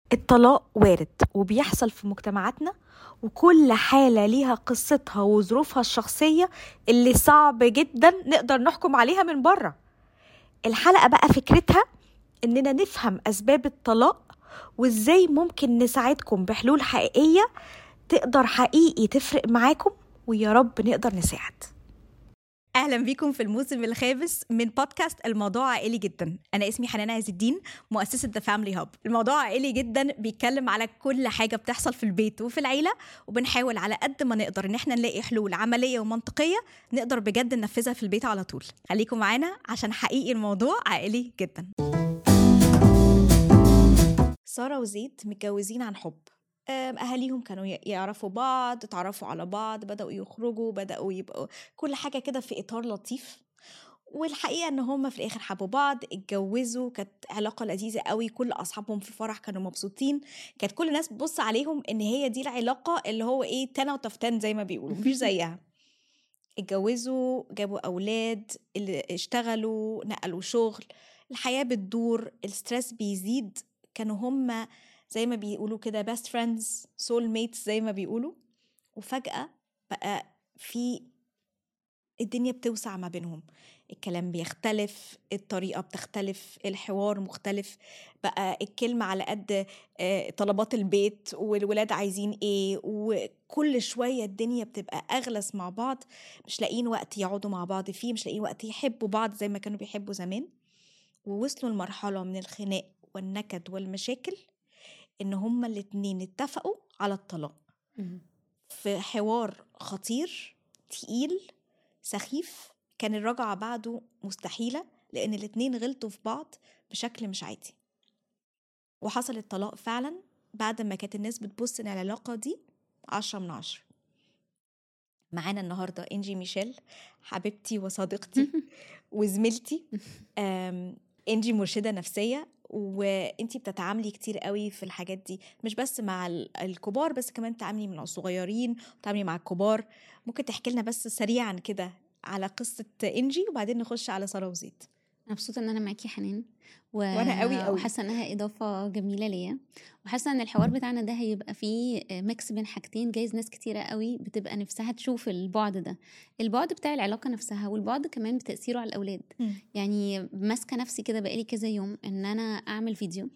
الطلاق وارد وبيحصل في مجتمعاتنا وكل حالة ليها قصتها وظروفها الشخصية اللي صعب جدا نقدر نحكم عليها من بره الحلقة بقى فكرتها إننا نفهم أسباب الطلاق وإزاي ممكن نساعدكم بحلول حقيقية تقدر حقيقي تفرق معاكم ويا رب نقدر نساعد اهلا بيكم في الموسم الخامس من بودكاست الموضوع عائلي جدا انا اسمي حنان عز الدين مؤسسه ذا فاميلي هاب الموضوع عائلي جدا بيتكلم على كل حاجه بتحصل في البيت وفي العيله وبنحاول على قد ما نقدر ان احنا نلاقي حلول عمليه ومنطقيه نقدر بجد ننفذها في البيت على طول خليكم معانا عشان حقيقي الموضوع عائلي جدا ساره وزيد متجوزين عن حب اهاليهم كانوا يعرفوا بعض اتعرفوا على بعض بداوا يخرجوا بداوا يبقوا كل حاجه كده في اطار لطيف والحقيقه ان هم في الاخر حبوا بعض اتجوزوا كانت علاقه لذيذه قوي كل اصحابهم في فرح كانوا مبسوطين كانت كل الناس بتبص عليهم ان هي دي العلاقه اللي هو ايه 10 اوت اوف 10 زي ما بيقولوا مفيش زيها اتجوزوا جابوا اولاد اللي اشتغلوا نقلوا شغل الحياه بتدور الستريس بيزيد كانوا هم زي ما بيقولوا كده best friends soul mates زي ما بيقولوا وفجأة بقى في الدنيا بتوسع ما بينهم الكلام بيختلف الطريقة بتختلف الحوار مختلف بقى الكلمة على قد طلبات البيت والولاد عايزين ايه وكل شوية الدنيا بتبقى أغلس مع بعض مش لاقيين وقت يقعدوا مع بعض فيه مش لاقيين وقت يحبوا بعض زي ما كانوا بيحبوا زمان ووصلوا لمرحلة من الخناق والنكد والمشاكل ان هما الاتنين اتفقوا على الطلاق في حوار خطير تقيل سخيف كان الرجعة بعده مستحيلة لأن الاتنين غلطوا في بعض بشكل مش عادي وحصل الطلاق فعلا بعد ما كانت الناس بتبص ان العلاقة دي عشرة من عشرة معانا النهاردة إنجي ميشيل حبيبتي وصديقتي وزميلتي إنجي مرشدة نفسية وانتي بتتعاملي كتير قوي في الحاجات دي مش بس مع الكبار بس كمان بتتعاملي مع الصغيرين وتعاملي مع الكبار ممكن تحكي لنا بس سريعا كده على قصه انجي وبعدين نخش على ساره وزيد مبسوطه ان انا معاكي حنان و... وانا قوي قوي وحاسه انها اضافه جميله ليا وحاسه ان الحوار بتاعنا ده هيبقى فيه ميكس بين حاجتين جايز ناس كتيره قوي بتبقى نفسها تشوف البعد ده البعد بتاع العلاقه نفسها والبعد كمان بتاثيره على الاولاد م. يعني ماسكه نفسي كده بقالي كذا يوم ان انا اعمل فيديو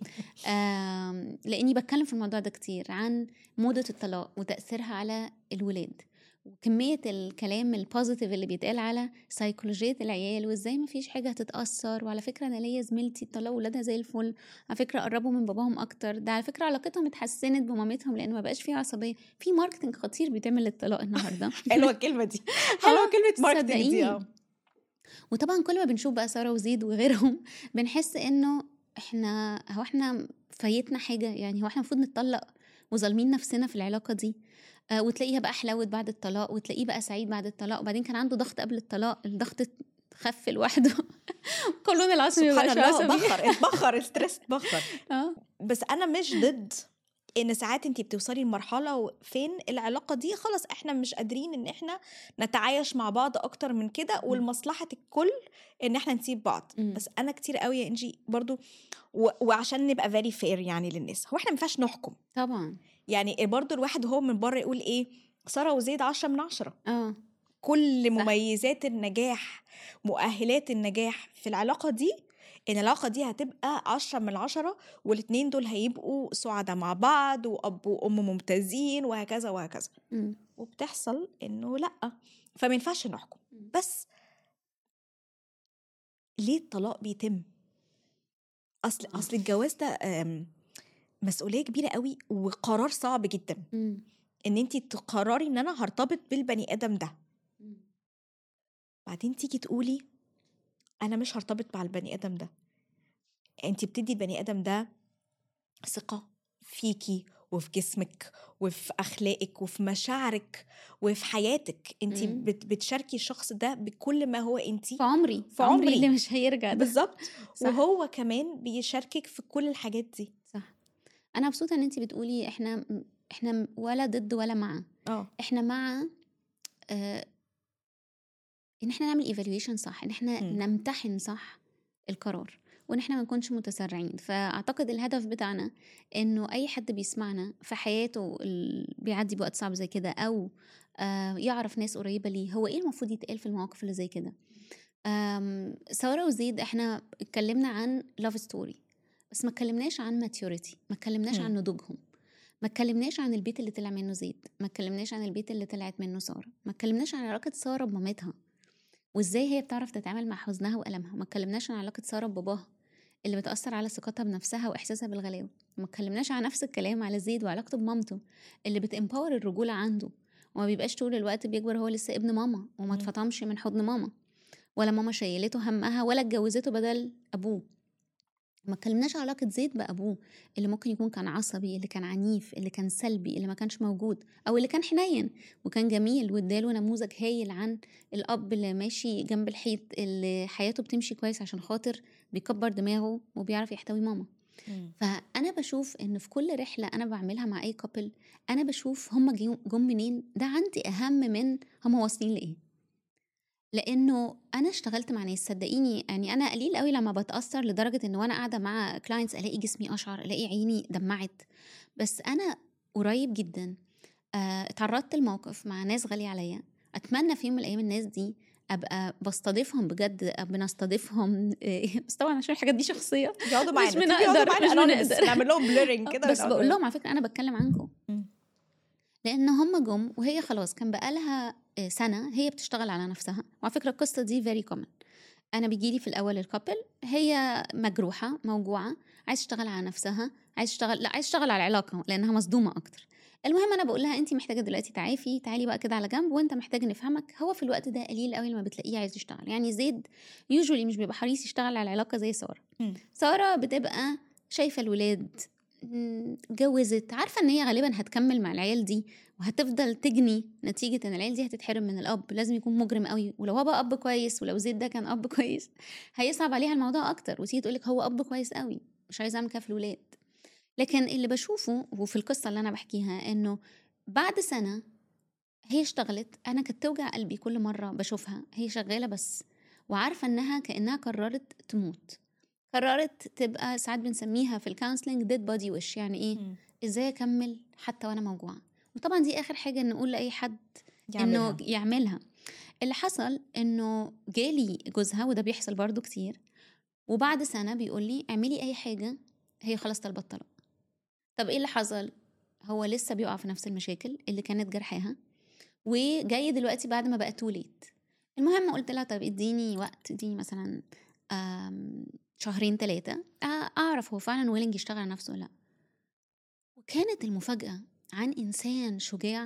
لاني بتكلم في الموضوع ده كتير عن موضه الطلاق وتاثيرها على الولاد وكمية الكلام البوزيتيف اللي بيتقال على سيكولوجية العيال وازاي ما فيش حاجة هتتأثر وعلى فكرة أنا ليا زميلتي طلعوا ولادها زي الفل على فكرة قربوا من باباهم أكتر ده على فكرة علاقتهم اتحسنت بمامتهم لأن ما بقاش فيها عصبية في ماركتنج خطير بيتعمل للطلاق النهاردة حلوة الكلمة دي حلوة كلمة ماركتنج دي وطبعا كل ما بنشوف بقى سارة وزيد وغيرهم بنحس إنه احنا هو احنا فايتنا حاجة يعني هو احنا المفروض نتطلق وظالمين نفسنا في العلاقة دي آه وتلاقيها بقى حلوت بعد الطلاق وتلاقيه بقى سعيد بعد الطلاق وبعدين كان عنده ضغط قبل الطلاق الضغط خف لوحده قولون العصبي سبحان الله بخر اتبخر الستريس اتبخر بس انا مش ضد ان ساعات انت بتوصلي لمرحله فين العلاقه دي خلاص احنا مش قادرين ان احنا نتعايش مع بعض اكتر من كده ولمصلحه الكل ان احنا نسيب بعض م. بس انا كتير قوي يا انجي برضو و... وعشان نبقى فيري فير يعني للناس هو احنا ما ينفعش نحكم طبعا يعني برضو الواحد هو من بره يقول ايه ساره وزيد عشرة من عشرة اه كل مميزات النجاح مؤهلات النجاح في العلاقه دي ان العلاقه دي هتبقى عشرة من عشرة والاتنين دول هيبقوا سعداء مع بعض واب وام ممتازين وهكذا وهكذا م. وبتحصل انه لا فما ينفعش نحكم بس ليه الطلاق بيتم اصل اصل الجواز ده مسؤوليه كبيره قوي وقرار صعب جدا م. ان انت تقرري ان انا هرتبط بالبني ادم ده م. بعدين تيجي تقولي انا مش هرتبط مع البني ادم ده انت بتدي البني ادم ده ثقه فيكي وفي جسمك وفي اخلاقك وفي مشاعرك وفي حياتك انت مم. بت بتشاركي الشخص ده بكل ما هو انت في عمري في عمري. اللي مش هيرجع ده بالظبط صح. وهو كمان بيشاركك في كل الحاجات دي صح انا مبسوطه ان انت بتقولي احنا احنا ولا ضد ولا مع اه احنا مع آه ان احنا نعمل ايفالويشن صح ان احنا مم. نمتحن صح القرار وان احنا ما نكونش متسرعين فاعتقد الهدف بتاعنا انه اي حد بيسمعنا في حياته ال- بيعدي بوقت صعب زي كده او آه، يعرف ناس قريبه ليه هو ايه المفروض يتقال في المواقف اللي زي كده آم، ساره وزيد احنا اتكلمنا عن لاف ستوري بس ما اتكلمناش عن ماتيوريتي ما اتكلمناش مم. عن نضوجهم ما اتكلمناش عن البيت اللي طلع منه زيد ما اتكلمناش عن البيت اللي طلعت منه ساره ما اتكلمناش عن علاقه ساره بمامتها وازاي هي بتعرف تتعامل مع حزنها والمها ما اتكلمناش عن علاقه ساره بباباها اللي بتاثر على ثقتها بنفسها واحساسها بالغلاوه ما اتكلمناش عن نفس الكلام على زيد وعلاقته بمامته اللي بتامباور الرجوله عنده وما بيبقاش طول الوقت بيكبر هو لسه ابن ماما وما مم. اتفطمش من حضن ماما ولا ماما شيلته همها ولا اتجوزته بدل ابوه ما اتكلمناش عن علاقة زيد بأبوه اللي ممكن يكون كان عصبي اللي كان عنيف اللي كان سلبي اللي ما كانش موجود أو اللي كان حنين وكان جميل واداله نموذج هايل عن الأب اللي ماشي جنب الحيط اللي حياته بتمشي كويس عشان خاطر بيكبر دماغه وبيعرف يحتوي ماما فأنا بشوف إن في كل رحلة أنا بعملها مع أي كابل أنا بشوف هم جم جم منين ده عندي أهم من هم واصلين لإيه لانه انا اشتغلت مع ناس صدقيني يعني انا قليل قوي لما بتاثر لدرجه ان وانا قاعده مع كلاينتس الاقي جسمي اشعر الاقي عيني دمعت بس انا قريب جدا آه، اتعرضت لموقف مع ناس غاليه عليا اتمنى في يوم من الايام الناس دي ابقى بستضيفهم بجد أبقى بنستضيفهم بس طبعا عشان الحاجات دي شخصيه يقعدوا معانا مش تيجي بنقدر- يقعدوا معانا مش anonymous، بنقدر. نعمل لهم بليرنج كده بس ونقعد- بقول لهم على فكره انا بتكلم عنكم مم. لان هم جم وهي خلاص كان بقالها آه، سنه هي بتشتغل على نفسها وعلى فكره القصه دي فيري كومن انا بيجيلي في الاول الكابل هي مجروحه موجوعه عايز تشتغل على نفسها عايز تشتغل لا عايز تشتغل على العلاقه لانها مصدومه اكتر المهم انا بقول لها انت محتاجه دلوقتي تعافي تعالي بقى كده على جنب وانت محتاج نفهمك هو في الوقت ده قليل قوي لما بتلاقيه عايز يشتغل يعني زيد يوجولي مش بيبقى حريص يشتغل على العلاقه زي ساره مم. ساره بتبقى شايفه الولاد مم، اتجوزت عارفه ان هي غالبا هتكمل مع العيال دي وهتفضل تجني نتيجه ان العيال دي هتتحرم من الاب لازم يكون مجرم قوي ولو هو بقى اب كويس ولو زيد ده كان اب كويس هيصعب عليها الموضوع اكتر وتيجي تقول لك هو اب كويس قوي مش عايزه اعمل كده في الولاد لكن اللي بشوفه وفي القصه اللي انا بحكيها انه بعد سنه هي اشتغلت انا كانت توجع قلبي كل مره بشوفها هي شغاله بس وعارفه انها كانها قررت تموت قررت تبقى ساعات بنسميها في الكونسلنج ديد بودي وش يعني ايه مم. ازاي اكمل حتى وانا موجوعه وطبعا دي اخر حاجه نقول لاي حد يعملها. انه يعملها اللي حصل انه جالي جوزها وده بيحصل برضو كتير وبعد سنه بيقول لي اعملي اي حاجه هي خلاص طلبت طلاق طب ايه اللي حصل هو لسه بيقع في نفس المشاكل اللي كانت جرحاها وجاي دلوقتي بعد ما بقى تو ليت المهم قلت لها طب اديني وقت اديني مثلا آم، شهرين ثلاثة أعرف هو فعلا ويلنج يشتغل على نفسه ولا لأ وكانت المفاجأة عن إنسان شجاع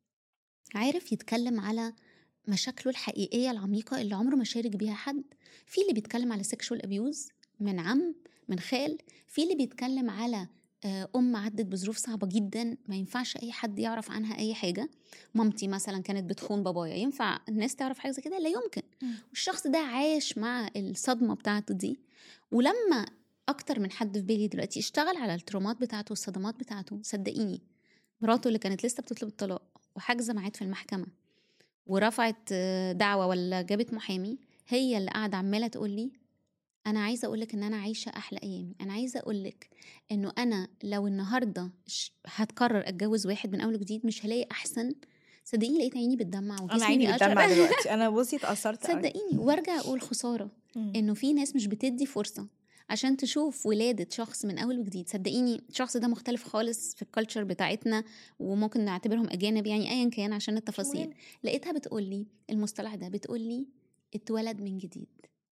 عارف يتكلم على مشاكله الحقيقية العميقة اللي عمره ما شارك بيها حد في اللي بيتكلم على سيكشوال أبيوز من عم من خال في اللي بيتكلم على آه، أم عدت بظروف صعبة جدا ما ينفعش أي حد يعرف عنها أي حاجة مامتي مثلا كانت بتخون بابايا ينفع الناس تعرف حاجة زي كده لا يمكن مم. والشخص ده عاش مع الصدمة بتاعته دي ولما أكتر من حد في بالي دلوقتي اشتغل على الترومات بتاعته والصدمات بتاعته صدقيني مراته اللي كانت لسه بتطلب الطلاق وحاجزة ميعاد في المحكمة ورفعت آه، دعوة ولا جابت محامي هي اللي قاعدة عمالة تقول لي أنا عايزة أقولك إن أنا عايشة أحلى أيامي أنا عايزة أقولك إنه أنا لو النهاردة ش- هتقرر أتجوز واحد من أول وجديد مش هلاقي أحسن صدقيني لقيت عيني بتدمع انا وجسمي عيني بيقشعر. بتدمع دلوقتي انا بصي اتاثرت قوي. صدقيني وارجع اقول خساره مم. انه في ناس مش بتدي فرصه عشان تشوف ولادة شخص من أول وجديد صدقيني الشخص ده مختلف خالص في الكالتشر بتاعتنا وممكن نعتبرهم أجانب يعني أيا كان عشان التفاصيل مهم. لقيتها بتقولي المصطلح ده بتقولي اتولد من جديد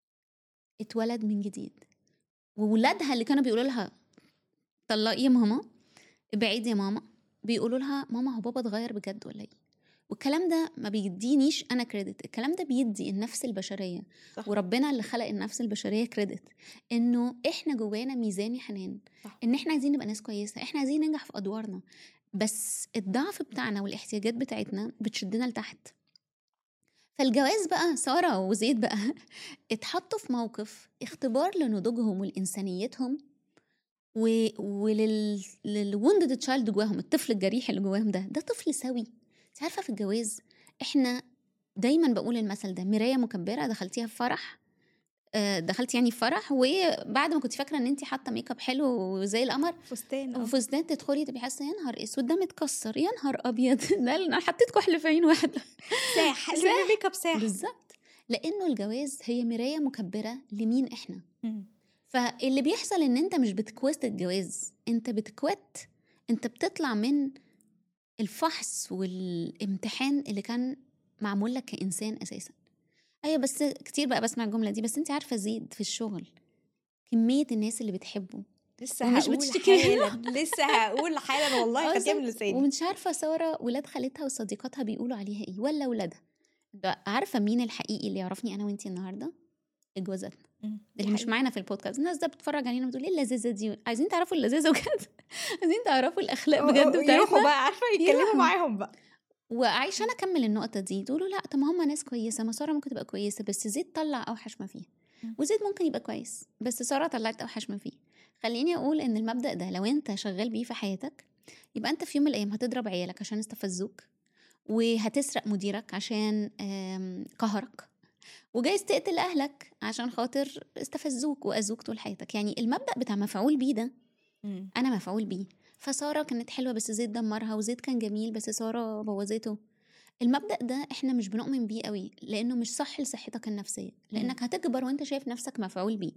اتولد من جديد وولادها اللي كانوا بيقولوا لها طلقي يا ماما ابعدي يا ماما بيقولوا لها ماما هو بابا اتغير بجد ولا ايه والكلام ده ما بيدينيش انا كريدت الكلام ده بيدي النفس البشريه صح. وربنا اللي خلق النفس البشريه كريدت انه احنا جوانا ميزان يا حنان صح. ان احنا عايزين نبقى ناس كويسه احنا عايزين ننجح في ادوارنا بس الضعف بتاعنا والاحتياجات بتاعتنا بتشدنا لتحت فالجواز بقى ساره وزيد بقى اتحطوا في موقف اختبار لنضوجهم ولانسانيتهم و... وللوندد تشايلد جواهم الطفل الجريح اللي جواهم ده ده طفل سوي انت عارفه في الجواز احنا دايما بقول المثل ده مرايه مكبره دخلتيها في فرح آه، دخلتي يعني في فرح وبعد ما كنت فاكره ان انت حاطه ميك اب حلو وزي القمر فستان آه. وفستان تدخلي تبقي حاسه يا نهار اسود ده متكسر يا نهار ابيض ده انا حطيت كحل في عين واحده ساح ساح. الميك اب ساح بالظبط لانه الجواز هي مرايه مكبره لمين احنا مم. فاللي بيحصل ان انت مش بتكويت الجواز انت بتكويت انت بتطلع من الفحص والامتحان اللي كان معمول لك كانسان اساسا ايوه بس كتير بقى بسمع الجمله دي بس انت عارفه زيد في الشغل كميه الناس اللي بتحبه لسه ومش هقول بتشتكي حالا لسه هقول حالا والله خدتها من بالظبط. لساني ومش عارفه ساره ولاد خالتها وصديقاتها بيقولوا عليها ايه ولا ولادها ده عارفه مين الحقيقي اللي يعرفني انا وانتي النهارده الجوازاتنا مم. دي اللي مش حقيقة. معانا في البودكاست الناس ده بتتفرج علينا بتقول ايه اللذاذه دي عايزين تعرفوا اللذاذه بجد عايزين تعرفوا الاخلاق بجد يروحوا بتاعتنا بقى عارفه يتكلموا يروحوا. معاهم بقى وعايشه اكمل النقطه دي تقولوا لا طب ما هم ناس كويسه ما ساره ممكن تبقى كويسه بس زيد طلع اوحش ما فيه مم. وزيد ممكن يبقى كويس بس ساره طلعت اوحش ما فيه خليني اقول ان المبدا ده لو انت شغال بيه في حياتك يبقى انت في يوم من الايام هتضرب عيالك عشان استفزوك وهتسرق مديرك عشان آم، قهرك وجايز تقتل اهلك عشان خاطر استفزوك واذوك طول حياتك يعني المبدا بتاع مفعول بيه ده مم. انا مفعول بيه فساره كانت حلوه بس زيد دمرها وزيد كان جميل بس ساره بوظته المبدا ده احنا مش بنؤمن بيه قوي لانه مش صح لصحتك النفسيه لانك هتكبر وانت شايف نفسك مفعول بيه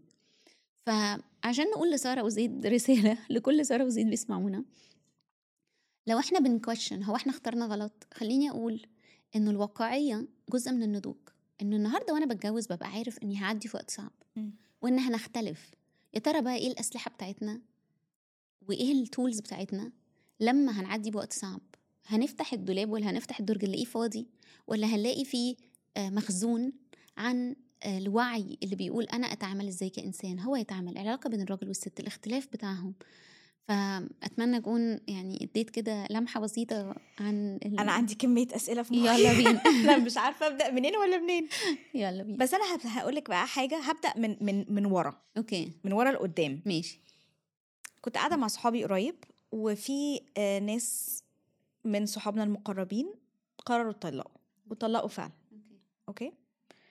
فعشان نقول لساره وزيد رساله لكل ساره وزيد بيسمعونا لو احنا بنكوشن هو احنا اخترنا غلط خليني اقول انه الواقعيه جزء من النضوج ان النهارده وانا بتجوز ببقى عارف اني هعدي في وقت صعب مم. وان هنختلف يا ترى بقى ايه الاسلحه بتاعتنا وايه التولز بتاعتنا لما هنعدي بوقت صعب هنفتح الدولاب ولا هنفتح الدرج نلاقيه فاضي ولا هنلاقي فيه آه، مخزون عن آه، الوعي اللي بيقول انا اتعامل ازاي كانسان هو يتعامل العلاقه بين الراجل والست الاختلاف بتاعهم فاتمنى اكون يعني اديت كده لمحه بسيطه عن ال... انا عندي كميه اسئله في مخي يلا بينا انا مش عارفه ابدا منين ولا منين يلا بينا بس انا هقول لك بقى حاجه هبدا من من من ورا اوكي من ورا لقدام ماشي كنت قاعده مع صحابي قريب وفي آه، ناس من صحابنا المقربين قرروا يطلقوا وطلقوا فعلا اوكي اوكي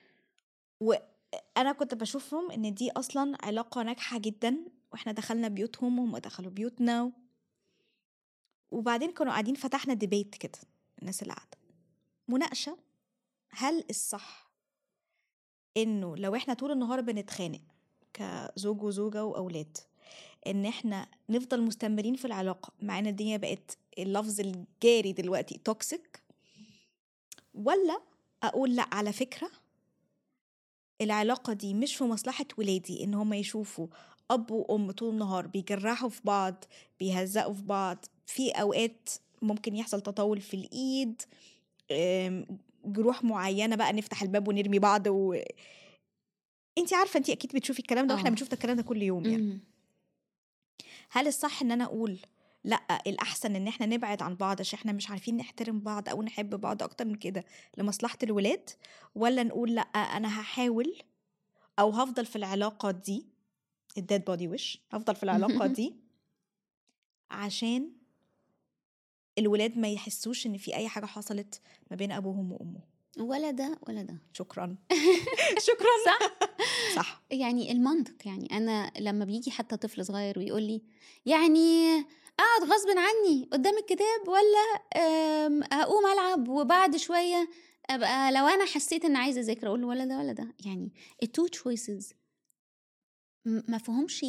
وانا كنت بشوفهم ان دي اصلا علاقه ناجحه جدا واحنا دخلنا بيوتهم وهم دخلوا بيوتنا و... وبعدين كانوا قاعدين فتحنا ديبيت كده الناس اللي قاعده مناقشه هل الصح انه لو احنا طول النهار بنتخانق كزوج وزوجه واولاد ان احنا نفضل مستمرين في العلاقه مع ان الدنيا بقت اللفظ الجاري دلوقتي توكسيك ولا اقول لا على فكره العلاقة دي مش في مصلحة ولادي إن هم يشوفوا أب وأم طول النهار بيجرحوا في بعض بيهزقوا في بعض في أوقات ممكن يحصل تطاول في الإيد أم، جروح معينة بقى نفتح الباب ونرمي بعض و... انت عارفة انت أكيد بتشوفي الكلام ده واحنا آه. بنشوف ده الكلام ده كل يوم يعني مم. هل الصح ان انا اقول لا الاحسن ان احنا نبعد عن بعض عشان احنا مش عارفين نحترم بعض او نحب بعض اكتر من كده لمصلحة الولاد ولا نقول لا انا هحاول او هفضل في العلاقة دي الديد بودي وش هفضل في العلاقة دي عشان الولاد ما يحسوش ان في اي حاجة حصلت ما بين ابوهم وامه ولا ده ولا ده شكرا شكرا صح صح يعني المنطق يعني انا لما بيجي حتى طفل صغير ويقول لي يعني اقعد غصب عني قدام الكتاب ولا أم، اقوم العب وبعد شويه ابقى لو انا حسيت ان عايزه اذاكر اقول له ولا ده ولا ده يعني التو تشويسز ما فيهمش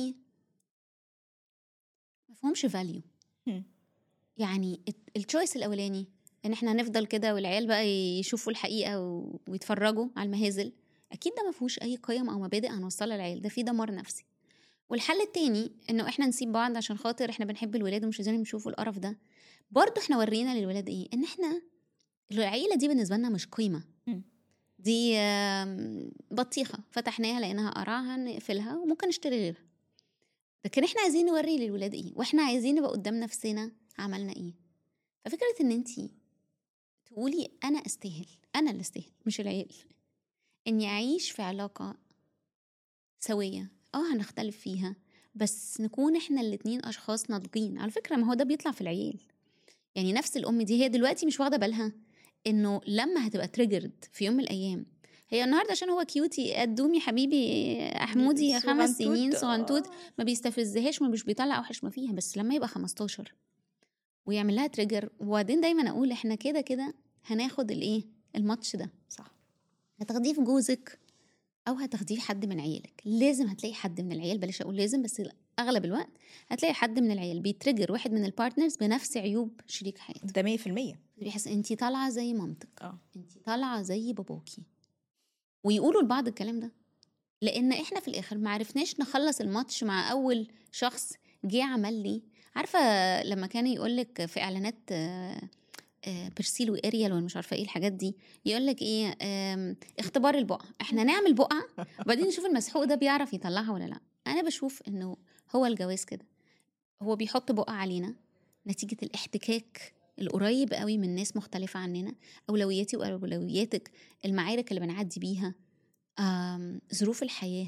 ما فيهمش فاليو هم. يعني التشويس الاولاني ان احنا نفضل كده والعيال بقى يشوفوا الحقيقه و- ويتفرجوا على المهازل اكيد ده ما فيهوش اي قيم او مبادئ هنوصلها للعيال ده فيه دمار نفسي والحل التاني انه احنا نسيب بعض عشان خاطر احنا بنحب الولاد ومش عايزين يشوفوا القرف ده برضه احنا ورينا للولاد ايه ان احنا العيله دي بالنسبه لنا مش قيمه مم. دي آم، بطيخه فتحناها لقيناها قرعها نقفلها وممكن نشتري غيرها لكن احنا عايزين نوري للولاد ايه واحنا عايزين نبقى قدام نفسنا عملنا ايه ففكره ان انتي تقولي انا استاهل انا اللي استاهل مش العيال اني اعيش في علاقه سويه اه هنختلف فيها بس نكون احنا الاتنين اشخاص ناضجين على فكره ما هو ده بيطلع في العيال يعني نفس الام دي هي دلوقتي مش واخده بالها انه لما هتبقى تريجرد في يوم من الايام هي النهارده عشان هو كيوتي قدومي حبيبي حمودي خمس صغنطوط، سنين صغنطوط آه. ما بيستفزهاش ومش بيطلع اوحش ما فيها بس لما يبقى 15 ويعمل لها تريجر وبعدين دايما اقول احنا كده كده هناخد الايه الماتش ده صح هتاخديه في جوزك او هتاخديه في حد من عيالك لازم هتلاقي حد من العيال بلاش اقول لازم بس اغلب الوقت هتلاقي حد من العيال بيتريجر واحد من البارتنرز بنفس عيوب شريك حياته ده 100% بيحس انت طالعه زي مامتك اه انت طالعه زي باباكي ويقولوا لبعض الكلام ده لان احنا في الاخر ما عرفناش نخلص الماتش مع اول شخص جه عمل لي عارفه لما كان يقول لك في اعلانات آه، آه، بيرسيل واريال ولا مش عارفه ايه الحاجات دي يقول لك ايه آم، اختبار البقعه احنا نعمل بقعه وبعدين نشوف المسحوق ده بيعرف يطلعها ولا لا انا بشوف انه هو الجواز كده هو بيحط بقعه علينا نتيجه الاحتكاك القريب قوي من ناس مختلفه عننا اولوياتي واولوياتك المعارك اللي بنعدي بيها آم، ظروف الحياه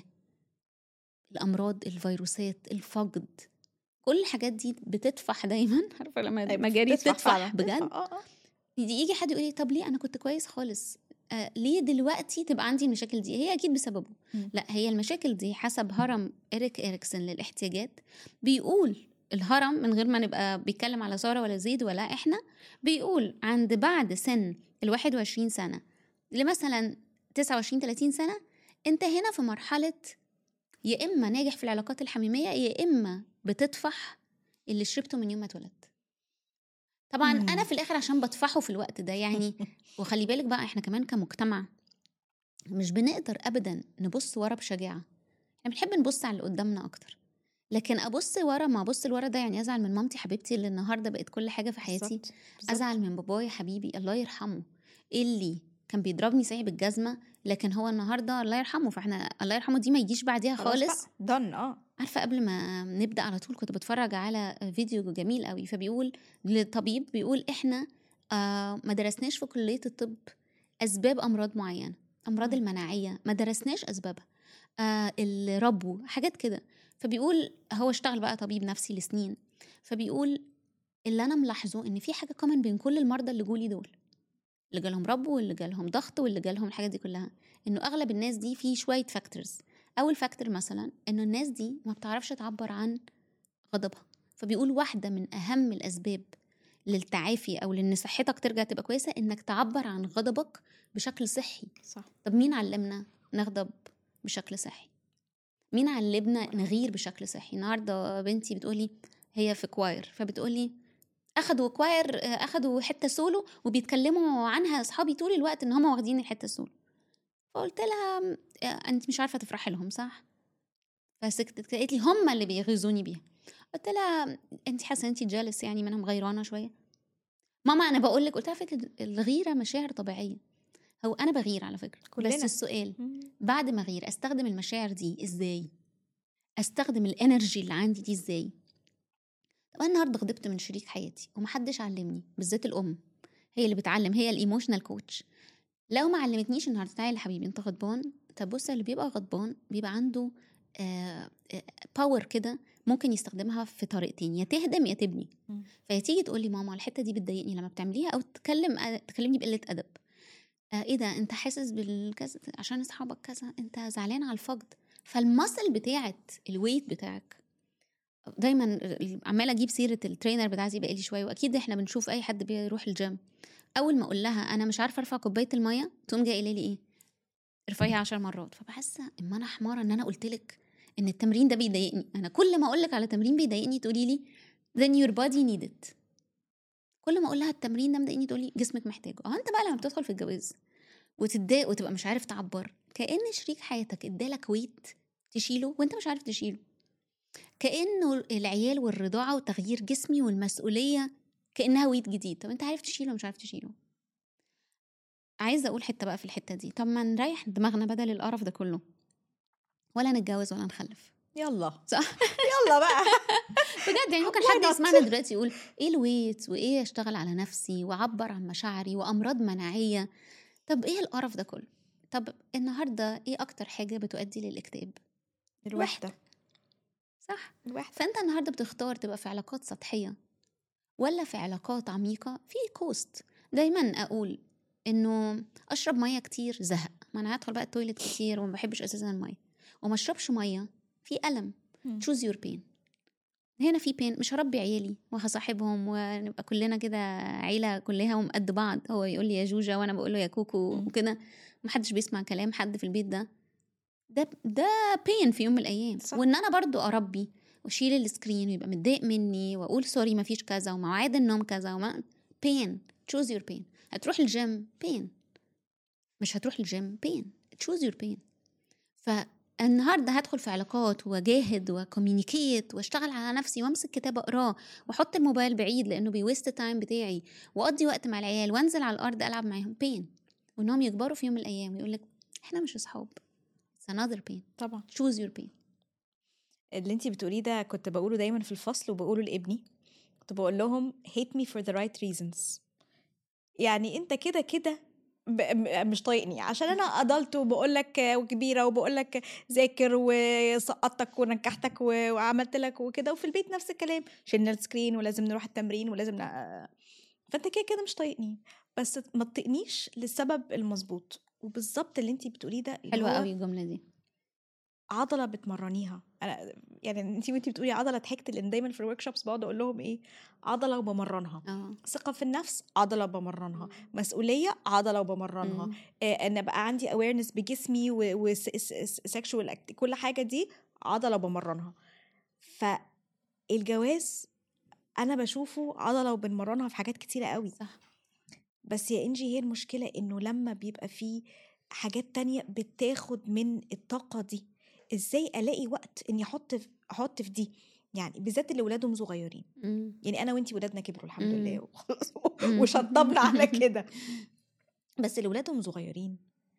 الامراض الفيروسات الفقد كل الحاجات دي بتطفح دايما عارفه لما مجاري بتطفح تطفح فعلاً. بجد اه اه يجي يجي حد يقول لي طب ليه انا كنت كويس خالص آه ليه دلوقتي تبقى عندي المشاكل دي هي اكيد بسببه مم. لا هي المشاكل دي حسب هرم إريك إريكسون للاحتياجات بيقول الهرم من غير ما نبقى بيتكلم على سارة ولا زيد ولا احنا بيقول عند بعد سن ال 21 سنة لمثلا 29 30 سنة انت هنا في مرحلة يا اما ناجح في العلاقات الحميمية يا اما بتطفح اللي شربته من يوم ما اتولدت طبعا مم. انا في الاخر عشان بطفحه في الوقت ده يعني وخلي بالك بقى احنا كمان كمجتمع مش بنقدر ابدا نبص ورا بشجاعه احنا بنحب نبص على اللي قدامنا اكتر لكن ابص ورا ما ابص لورا ده يعني ازعل من مامتي حبيبتي اللي النهارده بقت كل حاجه في حياتي بالظبط، بالظبط. ازعل من بابايا حبيبي الله يرحمه اللي كان بيضربني صحيح بالجزمه لكن هو النهارده الله يرحمه فاحنا الله يرحمه دي ما يجيش بعديها خالص دن اه عارفه قبل ما نبدا على طول كنت بتفرج على فيديو جميل قوي فبيقول للطبيب بيقول احنا آه ما درسناش في كليه الطب اسباب امراض معينه امراض مم. المناعيه ما درسناش اسبابها آه الربو حاجات كده فبيقول هو اشتغل بقى طبيب نفسي لسنين فبيقول اللي انا ملاحظه ان في حاجه كومن بين كل المرضى اللي جولي دول اللي جالهم ربو واللي جالهم ضغط واللي جالهم الحاجات دي كلها انه اغلب الناس دي في شويه فاكتورز اول فاكتور مثلا انه الناس دي ما بتعرفش تعبر عن غضبها فبيقول واحده من اهم الاسباب للتعافي او لان صحتك ترجع تبقى كويسه انك تعبر عن غضبك بشكل صحي صح طب مين علمنا نغضب بشكل صحي مين علمنا نغير بشكل صحي النهارده بنتي بتقولي هي في كواير فبتقولي اخدوا كواير آه، اخدوا حته سولو وبيتكلموا عنها اصحابي طول الوقت ان هم واخدين الحته السولو فقلت لها آه، انت مش عارفه تفرحي لهم صح فسكتت قالت لي هم اللي بيغيظوني بيها قلت لها انت حاسه انت جالس يعني منهم غيرانه شويه ماما انا بقول لك قلت لها فكره الغيره مشاعر طبيعيه هو انا بغير على فكره كلنا. بس السؤال مم. بعد ما اغير استخدم المشاعر دي ازاي استخدم الانرجي اللي عندي دي ازاي طب انا النهارده غضبت من شريك حياتي ومحدش علمني بالذات الام هي اللي بتعلم هي الايموشنال كوتش لو ما علمتنيش النهارده تعالى يا حبيبي انت غضبان طب بص اللي بيبقى غضبان بيبقى عنده باور كده ممكن يستخدمها في طريقتين يا تهدم يا تبني مم. فهي تيجي تقول لي ماما الحته دي بتضايقني لما بتعمليها او تتكلم تكلمني بقله ادب آه ايه ده انت حاسس بالكذا عشان اصحابك كذا انت زعلان على الفقد فالمسل بتاعت الويت بتاعك دايما عماله اجيب سيره الترينر بتاعتي بقالي شويه واكيد احنا بنشوف اي حد بيروح الجيم اول ما اقول لها انا مش عارفه ارفع كوبايه الميه تقوم جايه قايله لي ايه ارفعيها عشر مرات فبحس اما انا حماره ان انا قلت لك ان التمرين ده بيضايقني انا كل ما اقول لك على تمرين بيضايقني تقولي لي then your body need it كل ما اقول لها التمرين ده مضايقني تقولي جسمك محتاجه اه انت بقى لما بتدخل في الجواز وتتضايق وتبقى مش عارف تعبر كأن شريك حياتك ادالك ويت تشيله وانت مش عارف تشيله كأنه العيال والرضاعة وتغيير جسمي والمسؤولية كأنها ويت جديد طب انت عارف تشيله ولا مش عارف تشيله عايزة أقول حتة بقى في الحتة دي طب ما نريح دماغنا بدل القرف ده كله ولا نتجوز ولا نخلف يلا صح يلا بقى بجد يعني ممكن Why حد not؟ يسمعنا دلوقتي يقول ايه الويت وايه اشتغل على نفسي واعبر عن مشاعري وامراض مناعيه طب ايه القرف ده كله طب النهارده ايه اكتر حاجه بتؤدي للاكتئاب الوحده صح الوحده فانت النهارده بتختار تبقى في علاقات سطحيه ولا في علاقات عميقه في كوست دايما اقول انه اشرب ميه كتير زهق ما انا هدخل بقى التويلت كتير وما بحبش اساسا الميه وما اشربش ميه في الم مم. تشوز يور بين هنا في بين مش هربي عيالي وهصاحبهم ونبقى كلنا كده عيله كلها ومقد بعض هو يقول لي يا جوجا وانا بقول له يا كوكو مم. وكده محدش بيسمع كلام حد في البيت ده ده ده بين في يوم من الايام صح. وان انا برضو اربي واشيل السكرين ويبقى متضايق مني واقول سوري مفيش كذا ومواعيد النوم كذا وما بين تشوز يور بين هتروح الجيم بين مش هتروح الجيم بين تشوز يور بين فالنهارده هدخل في علاقات واجاهد وكوميونيكيت واشتغل على نفسي وامسك كتاب اقراه واحط الموبايل بعيد لانه بيويست التايم بتاعي واقضي وقت مع العيال وانزل على الارض العب معاهم بين وانهم يكبروا في يوم من الايام ويقول لك احنا مش اصحاب It's another pain طبعا choose your pain اللي انتي بتقوليه ده كنت بقوله دايما في الفصل وبقوله لابني كنت بقول لهم hate me for the right reasons يعني انت كده كده ب- م- مش طايقني عشان انا ادلت وبقول لك وكبيره وبقول لك ذاكر وسقطتك ونجحتك و- وعملت لك وكده وفي البيت نفس الكلام شلنا السكرين ولازم نروح التمرين ولازم ن... فانت كده كده مش طايقني بس ما تطيقنيش للسبب المظبوط وبالظبط اللي انت بتقوليه ده اللي حلوه هو قوي الجمله دي عضله بتمرنيها انا يعني انت وانت بتقولي عضله ضحكت لان دايما في الورك شوبس بقعد اقول لهم ايه عضله وبمرنها اه ثقه في النفس عضله بمرنها مسؤوليه عضله وبمرنها مم. آه ان ابقى عندي awareness بجسمي وسكشوال كل حاجه دي عضله بمرنها فالجواز انا بشوفه عضله وبنمرنها في حاجات كتيره قوي صح بس يا انجي هي المشكله انه لما بيبقى فيه حاجات تانية بتاخد من الطاقه دي ازاي الاقي وقت اني احط في احط في دي يعني بالذات اللي ولادهم صغيرين مم. يعني انا وانتي ولادنا كبروا الحمد مم. لله وخلاص مم. وشطبنا على كده بس اللي ولادهم صغيرين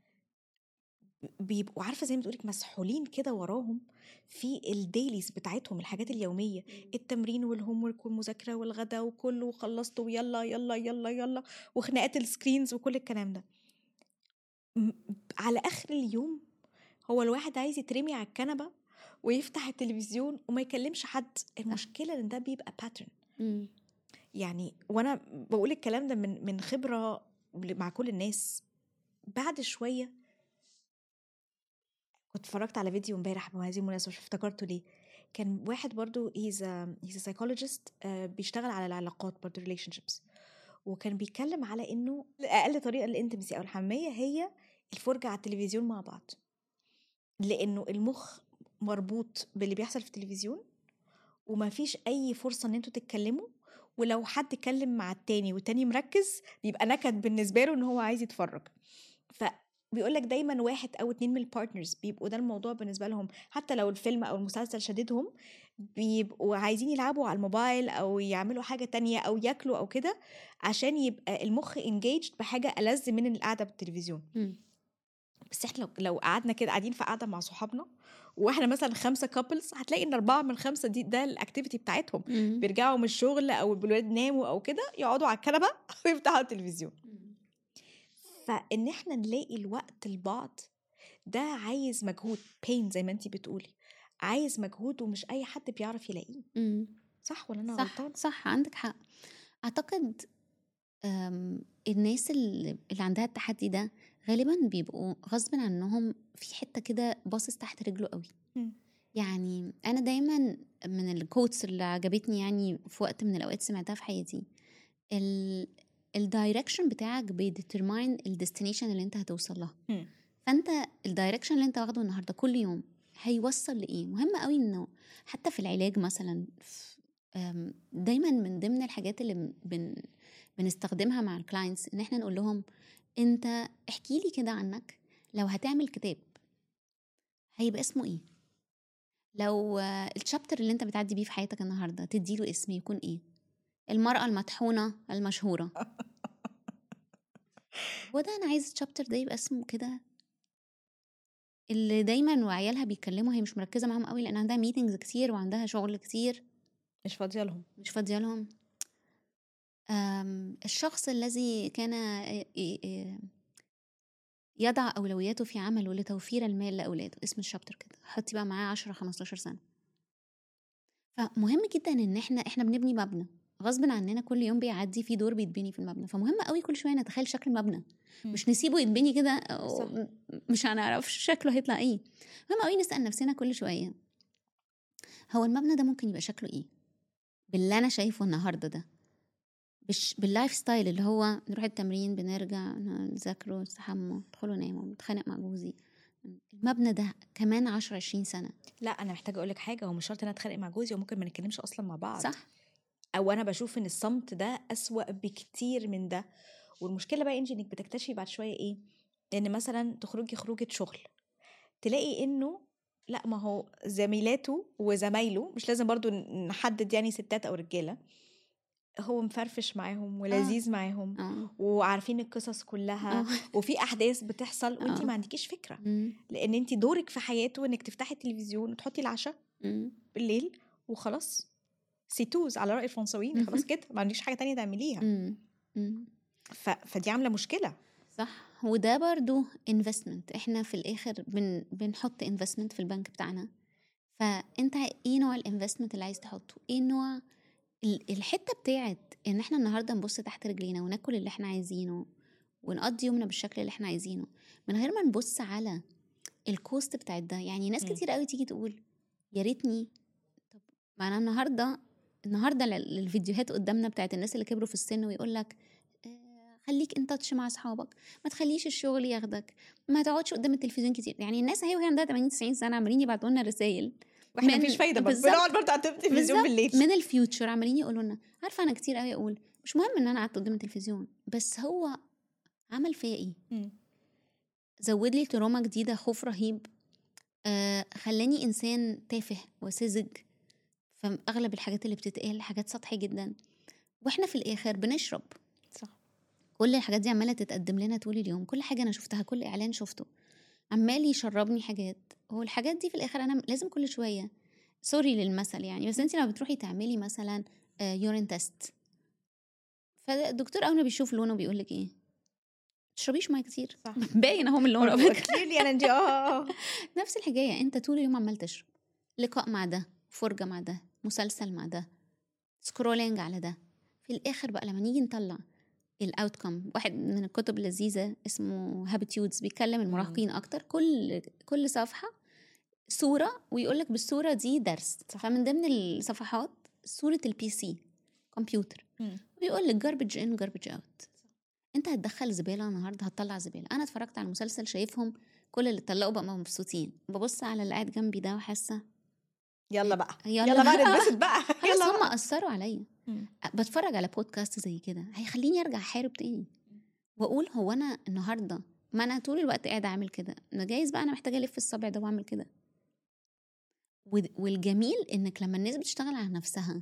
بيبقوا عارفه زي ما تقولك مسحولين كده وراهم في الديليز بتاعتهم الحاجات اليوميه التمرين والهوم ورك والمذاكره والغدا وكله وخلصت ويلا يلا يلا يلا وخناقات السكرينز وكل الكلام ده م- على اخر اليوم هو الواحد عايز يترمي على الكنبه ويفتح التلفزيون وما يكلمش حد المشكله ان ده بيبقى باترن مم. يعني وانا بقول الكلام ده من من خبره مع كل الناس بعد شويه كنت اتفرجت على فيديو امبارح بهذه المناسبه مش افتكرته ليه كان واحد برضو هيز هيز سايكولوجيست بيشتغل على العلاقات برضو ريليشن شيبس وكان بيتكلم على انه اقل طريقه للانتمسي او الحميميه هي الفرجه على التلفزيون مع بعض لانه المخ مربوط باللي بيحصل في التلفزيون وما فيش اي فرصه ان انتوا تتكلموا ولو حد اتكلم مع التاني والتاني مركز بيبقى نكد بالنسبه له ان هو عايز يتفرج فبيقول لك دايما واحد او اتنين من البارتنرز بيبقوا ده الموضوع بالنسبه لهم حتى لو الفيلم او المسلسل شددهم بيبقوا عايزين يلعبوا على الموبايل او يعملوا حاجه تانية او ياكلوا او كده عشان يبقى المخ انجيجد بحاجه ألذ من القعده بالتلفزيون مم. بس احنا لو لو قعدنا كده قاعدين في قعده مع صحابنا واحنا مثلا خمسه كابلز هتلاقي ان اربعه من الخمسه دي ده الاكتيفيتي بتاعتهم مم. بيرجعوا من الشغل او الولاد ناموا او كده يقعدوا على الكنبه ويفتحوا التلفزيون مم. فان احنا نلاقي الوقت لبعض ده عايز مجهود بين زي ما انتي بتقولي عايز مجهود ومش اي حد بيعرف يلاقيه مم. صح ولا انا صح غلطان صح عندك حق اعتقد أم، الناس اللي اللي عندها التحدي ده غالبا بيبقوا غصب عنهم في حته كده باصص تحت رجله قوي مم. يعني انا دايما من الكوتس اللي عجبتني يعني في وقت من الاوقات سمعتها في حياتي ال الدايركشن بتاعك بيديترماين الديستنيشن اللي انت هتوصل لها مم. فانت الدايركشن اللي انت واخده النهارده كل يوم هيوصل لايه مهم قوي انه حتى في العلاج مثلا ف- أم، دايما من ضمن الحاجات اللي بن بنستخدمها مع الكلاينتس ان احنا نقول لهم انت احكي لي كده عنك لو هتعمل كتاب هيبقى اسمه ايه لو آه، الشابتر اللي انت بتعدي بيه في حياتك النهارده تديله اسم يكون ايه المرأة المطحونة المشهورة وده انا عايز الشابتر ده يبقى اسمه كده اللي دايما وعيالها بيتكلموا هي مش مركزه معاهم قوي لان عندها ميتينجز كتير وعندها شغل كتير مش فاضيه لهم مش فاضيه لهم أم، الشخص الذي كان ي- ي- يضع اولوياته في عمله لتوفير المال لاولاده اسم الشابتر كده حطي بقى معاه 10 15 سنه فمهم جدا ان احنا احنا بنبني مبنى غصب عننا كل يوم بيعدي في دور بيتبني في المبنى فمهم قوي كل شويه نتخيل شكل المبنى مم. مش نسيبه يتبني كده صح. و- مش هنعرف شكله هيطلع ايه مهم قوي نسال نفسنا كل شويه هو المبنى ده ممكن يبقى شكله ايه باللي انا شايفه النهارده ده بش باللايف ستايل اللي هو نروح التمرين بنرجع نذاكروا نستحموا ندخلوا ناموا نتخانق مع جوزي المبنى ده كمان 10 20 سنه لا انا محتاجه اقول لك حاجه هو مش شرط ان انا اتخانق مع جوزي وممكن ما نتكلمش اصلا مع بعض صح او انا بشوف ان الصمت ده اسوأ بكتير من ده والمشكله بقى انجي انك بتكتشفي بعد شويه ايه ان مثلا تخرجي خروجه شغل تلاقي انه لا ما هو زميلاته وزمايله مش لازم برضو نحدد يعني ستات او رجاله هو مفرفش معاهم ولذيذ معاهم اه وعارفين القصص كلها آه. وفي احداث بتحصل وانت آه. ما عندكيش فكره مم. لان انت دورك في حياته انك تفتحي التلفزيون وتحطي العشاء مم. بالليل وخلاص سيتوز على راي الفرنساويين مهم. خلاص كده ما عندكش حاجه تانية تعمليها مم. مم. ف... فدي عامله مشكله صح وده برضو انفستمنت احنا في الاخر بن بنحط انفستمنت في البنك بتاعنا فانت ايه نوع الانفستمنت اللي عايز تحطه ايه نوع ال- الحته بتاعت ان احنا النهارده نبص تحت رجلينا وناكل اللي احنا عايزينه ونقضي يومنا بالشكل اللي احنا عايزينه من غير ما نبص على الكوست بتاعت ده يعني ناس مم. كتير قوي تيجي تقول يا ريتني طب ما انا النهارده النهارده ال- الفيديوهات قدامنا بتاعت الناس اللي كبروا في السن ويقول لك خليك ان تاتش مع اصحابك ما تخليش الشغل ياخدك ما تقعدش قدام التلفزيون كتير يعني الناس هي وهي عندها 80 90 سنه عمالين يبعتوا لنا رسائل واحنا من- مفيش فايده برضه بالظبط. بنقعد برضه على التلفزيون بالظبط. بالليل من الفيوتشر عمالين يقولوا لنا عارفه انا كتير قوي اقول مش مهم ان انا قعدت قدام التلفزيون بس هو عمل فيا ايه مم. زود لي تروما جديده خوف رهيب آه خلاني انسان تافه وسذج فاغلب الحاجات اللي بتتقال حاجات سطحي جدا واحنا في الاخر بنشرب صح كل الحاجات دي عماله تتقدم لنا طول اليوم كل حاجه انا شفتها كل اعلان شفته عمال يشربني حاجات هو الحاجات دي في الاخر انا لازم كل شويه سوري للمثل يعني بس انت لما بتروحي تعملي مثلا يورين تيست فالدكتور اول ما بيشوف لونه بيقول لك ايه تشربيش ميه كتير صح باين اهو من اللون على فكرة. كليرلي انا انجي اه نفس الحكايه انت طول اليوم عمال تشرب لقاء مع ده فرجه مع ده مسلسل مع ده سكرولينج على ده في الاخر بقى لما نيجي نطلع الاوتكم واحد من الكتب اللذيذه اسمه هابيتيودز بيتكلم المراهقين اكتر كل كل صفحه صوره ويقول لك بالصوره دي درس صح. فمن ضمن الصفحات صوره البي سي كمبيوتر مم. بيقول لك جاربج ان جاربج اوت انت هتدخل زباله النهارده هتطلع زباله انا اتفرجت على المسلسل شايفهم كل اللي طلقوا بقى مبسوطين ببص على اللي قاعد جنبي ده وحاسه يلا بقى يلا يلا بقى بقى. نتبسط بقى خلاص يلا هم بقى. اثروا عليا مم. بتفرج على بودكاست زي كده هيخليني ارجع احارب تاني واقول هو انا النهارده ما انا طول الوقت قاعده اعمل كده انا جايز بقى انا محتاجه الف الصبع ده واعمل كده ود- والجميل انك لما الناس بتشتغل على نفسها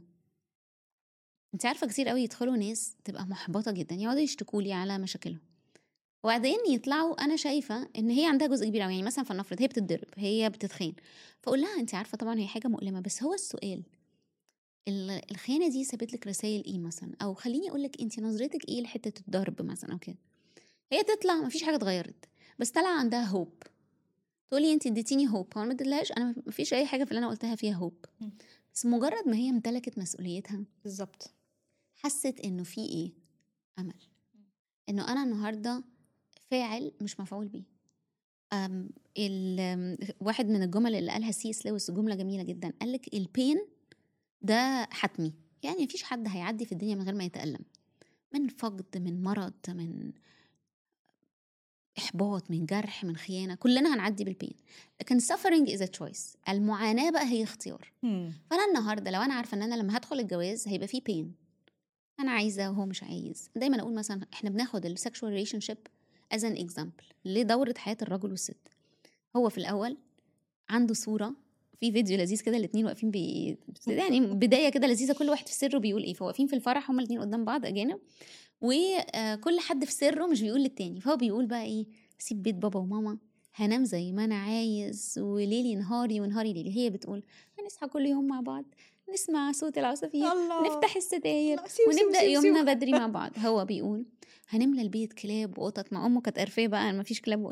انت عارفه كتير قوي يدخلوا ناس تبقى محبطه جدا يقعدوا يشتكوا لي على مشاكلهم وبعدين يطلعوا انا شايفه ان هي عندها جزء كبير قوي يعني مثلا فلنفرض هي بتتضرب هي بتتخان فاقول لها انت عارفه طبعا هي حاجه مؤلمه بس هو السؤال ال- الخيانه دي سابت لك رسائل ايه مثلا او خليني اقول لك انت نظرتك ايه لحته الضرب مثلا او كده هي تطلع مفيش حاجه اتغيرت بس طلع عندها هوب تقولي انت اديتيني هوب هو أنا ما اديتلهاش انا مفيش اي حاجه في اللي انا قلتها فيها هوب مم. بس مجرد ما هي امتلكت مسؤوليتها بالظبط حست انه في ايه امل انه انا النهارده فاعل مش مفعول بيه أم ال- أم، واحد من الجمل اللي قالها سي اس لويس جمله جميله جدا قال لك البين ده حتمي يعني مفيش حد هيعدي في الدنيا من غير ما يتألم من فقد من مرض من إحباط من جرح من خيانة كلنا هنعدي بالبين لكن suffering is a choice المعاناة بقى هي اختيار مم. فانا النهارده لو انا عارفه ان انا لما هدخل الجواز هيبقى فيه بين انا عايزه وهو مش عايز دايما اقول مثلا احنا بناخد السكشوال ريليشن شيب از ان اكزامبل لدوره حياه الرجل والست هو في الاول عنده صوره في فيديو لذيذ كده الاثنين واقفين بي... يعني بدايه كده لذيذه كل واحد في سره بيقول ايه فواقفين في الفرح هما الاثنين قدام بعض اجانب وكل حد في سره مش بيقول للتاني فهو بيقول بقى ايه سيب بيت بابا وماما هنام زي ما انا عايز وليلي نهاري ونهاري ليلي هي بتقول هنصحى كل يوم مع بعض نسمع صوت العصافير الله نفتح الستاير لا، سيو سيو ونبدا سيو سيو. يومنا بدري مع بعض هو بيقول هنملى البيت كلاب وقطط مع امه كانت قرفيه بقى ما فيش كلاب وقطط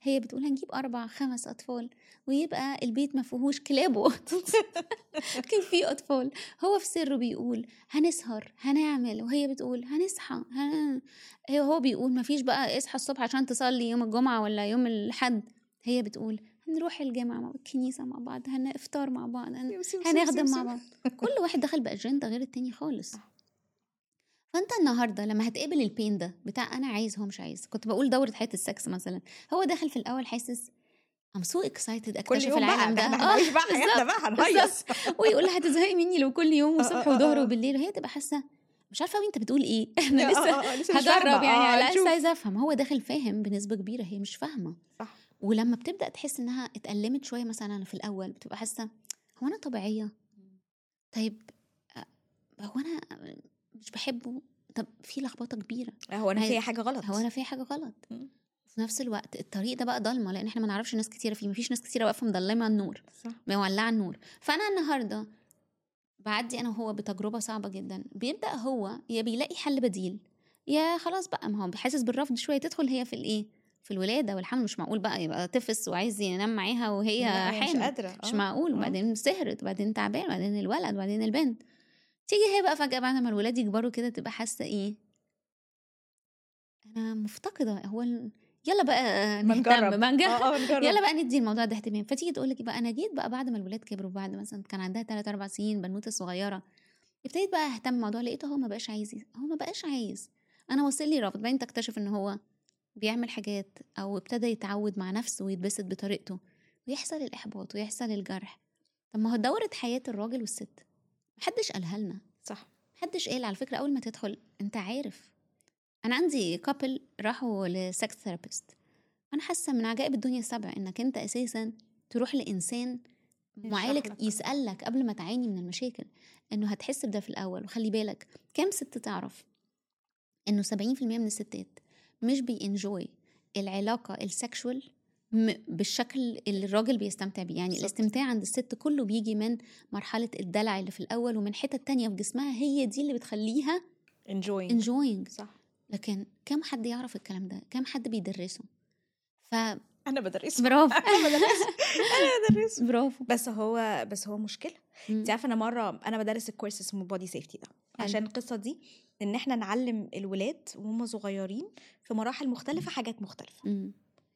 هي بتقول هنجيب اربع خمس اطفال ويبقى البيت ما فيهوش كلاب وقطط لكن في اطفال هو في سره بيقول هنسهر هنعمل وهي بتقول هنصحى هن... هي هو بيقول ما فيش بقى اصحى الصبح عشان تصلي يوم الجمعه ولا يوم الاحد هي بتقول هنروح الجامعة مع الكنيسة مع بعض هنفطر مع بعض هن... سيو- سيو- سيو- هنخدم سيو- مع سيو. بعض كل واحد دخل بأجندة غير التاني خالص صح. فانت النهارده لما هتقابل البين ده بتاع انا عايز هو مش عايز كنت بقول دوره حياه السكس مثلا هو داخل في الاول حاسس I'm so excited كل اكتشف يوم بقى العالم ده ده احنا هنعيش بقى حياتنا بالظبط، بقى هنهيص ويقول لها هتزهقي مني لو كل يوم وصبح آه، آه، وظهر آه. وبالليل وهي تبقى حاسه مش عارفه قوي انت بتقول ايه انا آه، لسه آه، آه، لسه مش هجرب فاهمة. يعني آه، لا نشوف. لسه عايزه افهم هو داخل فاهم بنسبه كبيره هي مش فاهمه صح ولما بتبدا تحس انها اتألمت شويه مثلا في الاول بتبقى حاسه هو انا طبيعيه طيب أ- هو انا مش بحبه طب في لخبطه كبيره هو انا هي- فيها حاجه غلط هو انا في حاجه غلط مم. في نفس الوقت الطريق ده بقى ضلمه لان احنا ما نعرفش ناس كتيره فيه مفيش ناس كتيره واقفه مضلمه النور صح مولعه النور فانا النهارده بعدي انا وهو بتجربه صعبه جدا بيبدا هو يا بيلاقي حل بديل يا خلاص بقى ما هو حاسس بالرفض شويه تدخل هي في الايه في الولاده والحمل مش معقول بقى يبقى تفس وعايز ينام معاها وهي لا، هي مش حامل قادره مش آه. معقول آه. وبعدين سهرت وبعدين تعبان وبعدين الولد وبعدين البنت تيجي هي بقى فجأة بعد ما الولاد يكبروا كده تبقى حاسة ايه انا مفتقدة هو ال... يلا بقى ما نهتم نجرب ما نجرب اه اه نجرب يلا بقى ندي الموضوع ده اهتمام فتيجي تقول لك بقى انا جيت بقى بعد ما الولاد كبروا بعد مثلا كان عندها 3 4 سنين بنوته صغيره ابتديت بقى اهتم بالموضوع لقيته هو ما بقاش عايز هو ما بقاش عايز انا وصل لي رفض بعدين تكتشف ان هو بيعمل حاجات او ابتدى يتعود مع نفسه ويتبسط بطريقته ويحصل الاحباط ويحصل الجرح طب ما هو دورة حياة الراجل والست محدش قالها لنا صح محدش قال على فكرة أول ما تدخل أنت عارف أنا عندي كابل راحوا لسكس ثيرابيست أنا حاسة من عجائب الدنيا السبع إنك أنت أساسا تروح لإنسان معالج لك. يسألك قبل ما تعاني من المشاكل إنه هتحس بده في الأول وخلي بالك كام ست تعرف إنه 70% من الستات مش بينجوي العلاقة السكشوال م- بالشكل اللي الراجل بيستمتع بيه يعني بالظبط. الاستمتاع عند الست كله بيجي من مرحلة الدلع اللي في الأول ومن حتة تانية في جسمها هي دي اللي بتخليها enjoying enjoying صح لكن كم حد يعرف الكلام ده كم حد بيدرسه فبرافو انا بدرس برافو انا بدرس انا بدرس برافو بس هو بس هو مشكله مم. انت عارفه انا مره انا بدرس الكورس اسمه بودي سيفتي ده حلو. عشان القصه دي ان احنا نعلم الولاد وهم صغيرين في مراحل مختلفه حاجات مختلفه مم.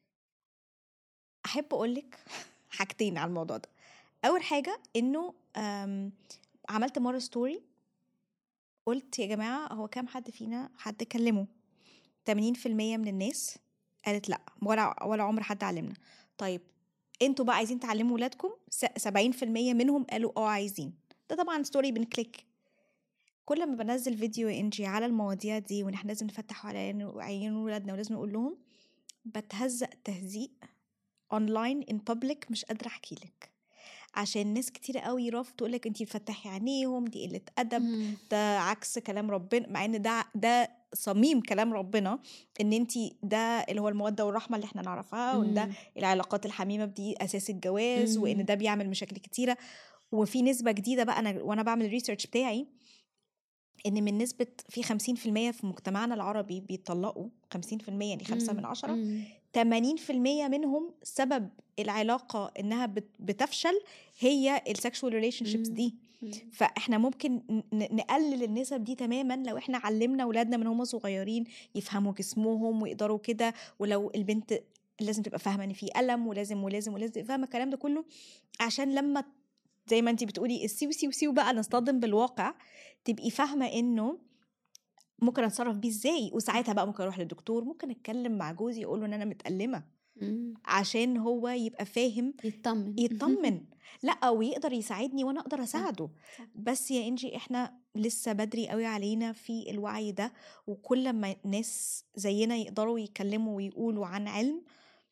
احب اقول لك حاجتين على الموضوع ده اول حاجه انه أم، عملت مره ستوري قلت يا جماعه هو كام حد فينا حد كلمه 80% من الناس قالت لا ولا ولا عمر حد علمنا طيب انتوا بقى عايزين تعلموا ولادكم س- 70% منهم قالوا اه عايزين ده طبعا ستوري بنكليك كل ما بنزل فيديو يا انجي على المواضيع دي وان احنا لازم نفتح على عين- عيون ولادنا ولازم نقول لهم بتهزق تهزيق اونلاين ان بابليك مش قادره احكي لك عشان ناس كتير قوي رافض تقول لك انتي بتفتحي عينيهم دي قله ادب مم. ده عكس كلام ربنا مع ان ده ده صميم كلام ربنا ان انت ده اللي هو الموده والرحمه اللي احنا نعرفها وان ده مم. العلاقات الحميمه دي اساس الجواز مم. وان ده بيعمل مشاكل كتيره وفي نسبه جديده بقى انا وانا بعمل الريسيرش بتاعي ان من نسبه في 50% في مجتمعنا العربي بيتطلقوا 50% يعني خمسة من مم. عشرة مم. 80% منهم سبب العلاقه انها بت- بتفشل هي السكشوال ريليشن شيبس مم. دي مم. فاحنا ممكن ن- نقلل النسب دي تماما لو احنا علمنا اولادنا من هم صغيرين يفهموا جسمهم ويقدروا كده ولو البنت لازم تبقى فاهمه ان في الم ولازم ولازم ولازم تبقى فاهمه الكلام ده كله عشان لما زي ما انت بتقولي السيو سيو سيو بقى نصطدم بالواقع تبقي فاهمه انه ممكن اتصرف بيه ازاي وساعتها بقى ممكن اروح للدكتور ممكن اتكلم مع جوزي اقول له ان انا متألمه مم. عشان هو يبقى فاهم يطمن يطمن لا ويقدر يساعدني وانا اقدر اساعده صح. بس يا انجي احنا لسه بدري قوي علينا في الوعي ده وكل ما ناس زينا يقدروا يتكلموا ويقولوا عن علم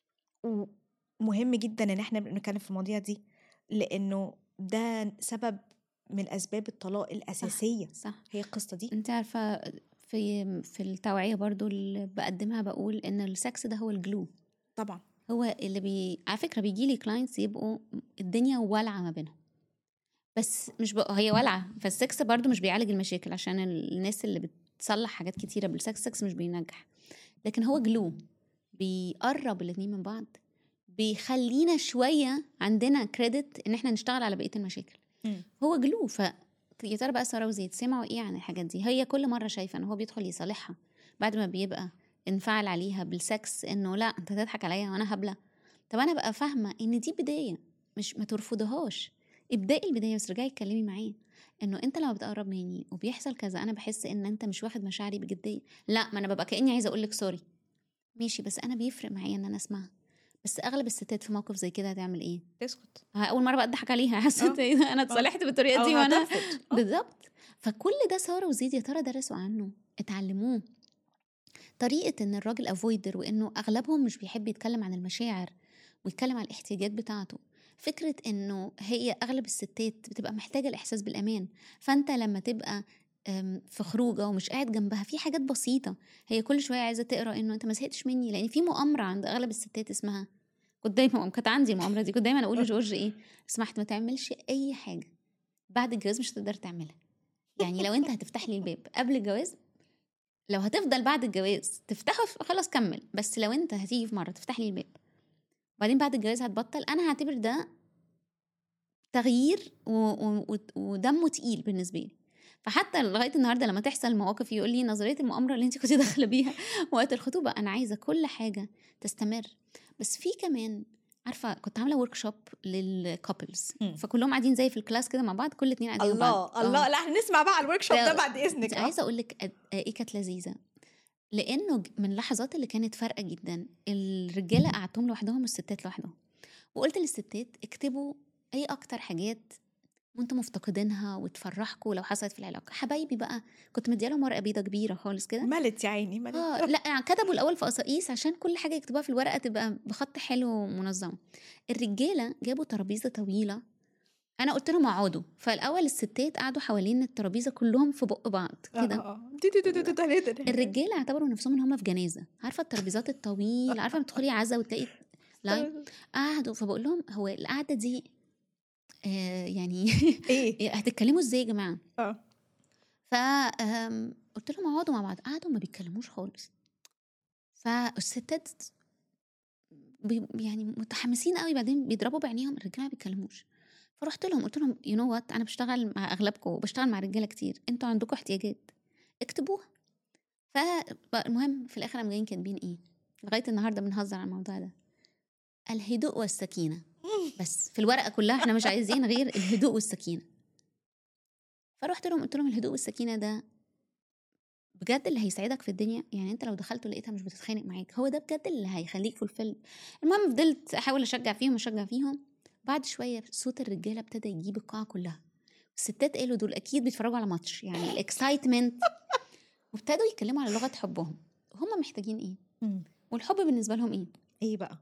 ومهم جدا ان احنا بنتكلم في المواضيع دي لانه ده سبب من اسباب الطلاق الاساسيه صح هي القصه دي انت عارفه في في التوعيه برضو اللي بقدمها بقول ان السكس ده هو الجلو طبعا هو اللي بي على فكره بيجي لي كلاينتس يبقوا الدنيا والعه ما بينهم بس مش بقى هي والعه فالسكس برضو مش بيعالج المشاكل عشان الناس اللي بتصلح حاجات كتيره بالسكس سكس مش بينجح لكن هو جلو بيقرب الاتنين من بعض بيخلينا شويه عندنا كريدت ان احنا نشتغل على بقيه المشاكل مم. هو جلو ف يا ترى بقى ساره وزيد سمعوا ايه عن الحاجات دي هي كل مره شايفه ان هو بيدخل يصالحها بعد ما بيبقى انفعل عليها بالسكس انه لا انت تضحك عليا وانا هبله طب انا بقى فاهمه ان دي بدايه مش ما ترفضهاش ابدأي البدايه بس رجعي اتكلمي معاه انه انت لما بتقرب مني وبيحصل كذا انا بحس ان انت مش واخد مشاعري بجديه لا ما انا ببقى كاني عايزه اقول لك سوري ماشي بس انا بيفرق معايا ان انا اسمعها بس اغلب الستات في موقف زي كده هتعمل ايه تسكت اول مره بقى اضحك عليها حسيت آه. ايه ده؟ انا اتصالحت بالطريقه دي أو وانا هترفض. آه. بالظبط فكل ده ساره وزيد يا ترى درسوا عنه اتعلموه طريقه ان الراجل افويدر وانه اغلبهم مش بيحب يتكلم عن المشاعر ويتكلم عن الاحتياجات بتاعته فكره انه هي اغلب الستات بتبقى محتاجه الاحساس بالامان فانت لما تبقى أم، في خروجه ومش قاعد جنبها في حاجات بسيطه هي كل شويه عايزه تقرا انه انت ما زهقتش مني لان في مؤامره عند اغلب الستات اسمها كنت دايما كانت عندي المؤامره دي كنت دايما اقول لجورج ايه سمحت ما تعملش اي حاجه بعد الجواز مش هتقدر تعملها يعني لو انت هتفتح لي الباب قبل الجواز لو هتفضل بعد الجواز تفتحه ف- خلاص كمل بس لو انت هتيجي في مره تفتح لي الباب وبعدين بعد الجواز هتبطل انا هعتبر ده تغيير و... و... و... ودمه تقيل بالنسبه لي فحتى لغايه النهارده لما تحصل مواقف يقول لي نظريه المؤامره اللي انت كنت داخله بيها وقت الخطوبه انا عايزه كل حاجه تستمر بس في كمان عارفه كنت عامله ورك شوب للكابلز مم. فكلهم قاعدين زي في الكلاس كده مع بعض كل اتنين قاعدين مع الله بعض الله آه. لا احنا نسمع بقى على الورك شوب لا، ده بعد اذنك انت آه. عايزه اقول لك قد- ايه كانت لذيذه لانه ج- من اللحظات اللي كانت فارقه جدا الرجاله قعدتهم لوحدهم والستات لوحدهم وقلت للستات اكتبوا اي اكتر حاجات وانتم مفتقدينها وتفرحكم لو حصلت في العلاقه حبايبي بقى كنت مديالهم ورقه بيضه كبيره خالص كده ملت يا عيني ملت اه لا كتبوا الاول في قصاقيس عشان كل حاجه يكتبوها في الورقه تبقى بخط حلو ومنظم الرجاله جابوا ترابيزه طويله انا قلت لهم اقعدوا فالاول الستات قعدوا حوالين الترابيزه كلهم في بق بعض كده آه، آه. دي- دي- دي- دي- دي- دي- دي- الرجاله اعتبروا نفسهم ان هم في جنازه عارفه الترابيزات الطويله عارفه لما تدخلي عزا وتلاقي لاين قعدوا فبقول لهم هو القعده دي آه يعني ايه هتتكلموا ازاي يا جماعه اه ف آم، قلت لهم اقعدوا مع بعض قعدوا ما بيتكلموش خالص فالستات بي يعني متحمسين قوي بعدين بيضربوا بعينيهم الرجاله ما بيتكلموش فرحت لهم قلت لهم يو نو وات انا بشتغل مع اغلبكم وبشتغل مع رجاله كتير انتوا عندكم احتياجات اكتبوها فالمهم في الاخر قام جايين كاتبين ايه لغايه النهارده بنهزر على الموضوع ده الهدوء والسكينه بس في الورقه كلها احنا مش عايزين غير الهدوء والسكينه فرحت لهم قلت لهم الهدوء والسكينه ده بجد اللي هيساعدك في الدنيا يعني انت لو دخلت ولقيتها مش بتتخانق معاك هو ده بجد اللي هيخليك في الفيلم المهم فضلت احاول اشجع فيهم اشجع فيهم بعد شويه صوت الرجاله ابتدى يجيب القاعه كلها الستات قالوا دول اكيد بيتفرجوا على ماتش يعني الاكسايتمنت وابتدوا يتكلموا على لغه حبهم هم محتاجين ايه مم. والحب بالنسبه لهم ايه ايه بقى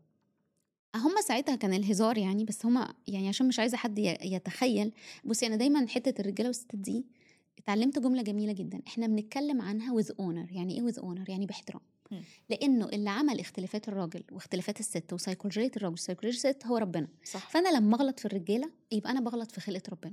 هم ساعتها كان الهزار يعني بس هم يعني عشان مش عايزه حد ي- يتخيل بصي انا دايما حته الرجاله والستات دي اتعلمت جمله جميله جدا احنا بنتكلم عنها with honor يعني ايه with honor يعني باحترام مم. لانه اللي عمل اختلافات الراجل واختلافات الست وسيكولوجيه الراجل وسيكولوجيه الست هو ربنا صح فانا لما اغلط في الرجاله يبقى انا بغلط في خلقه ربنا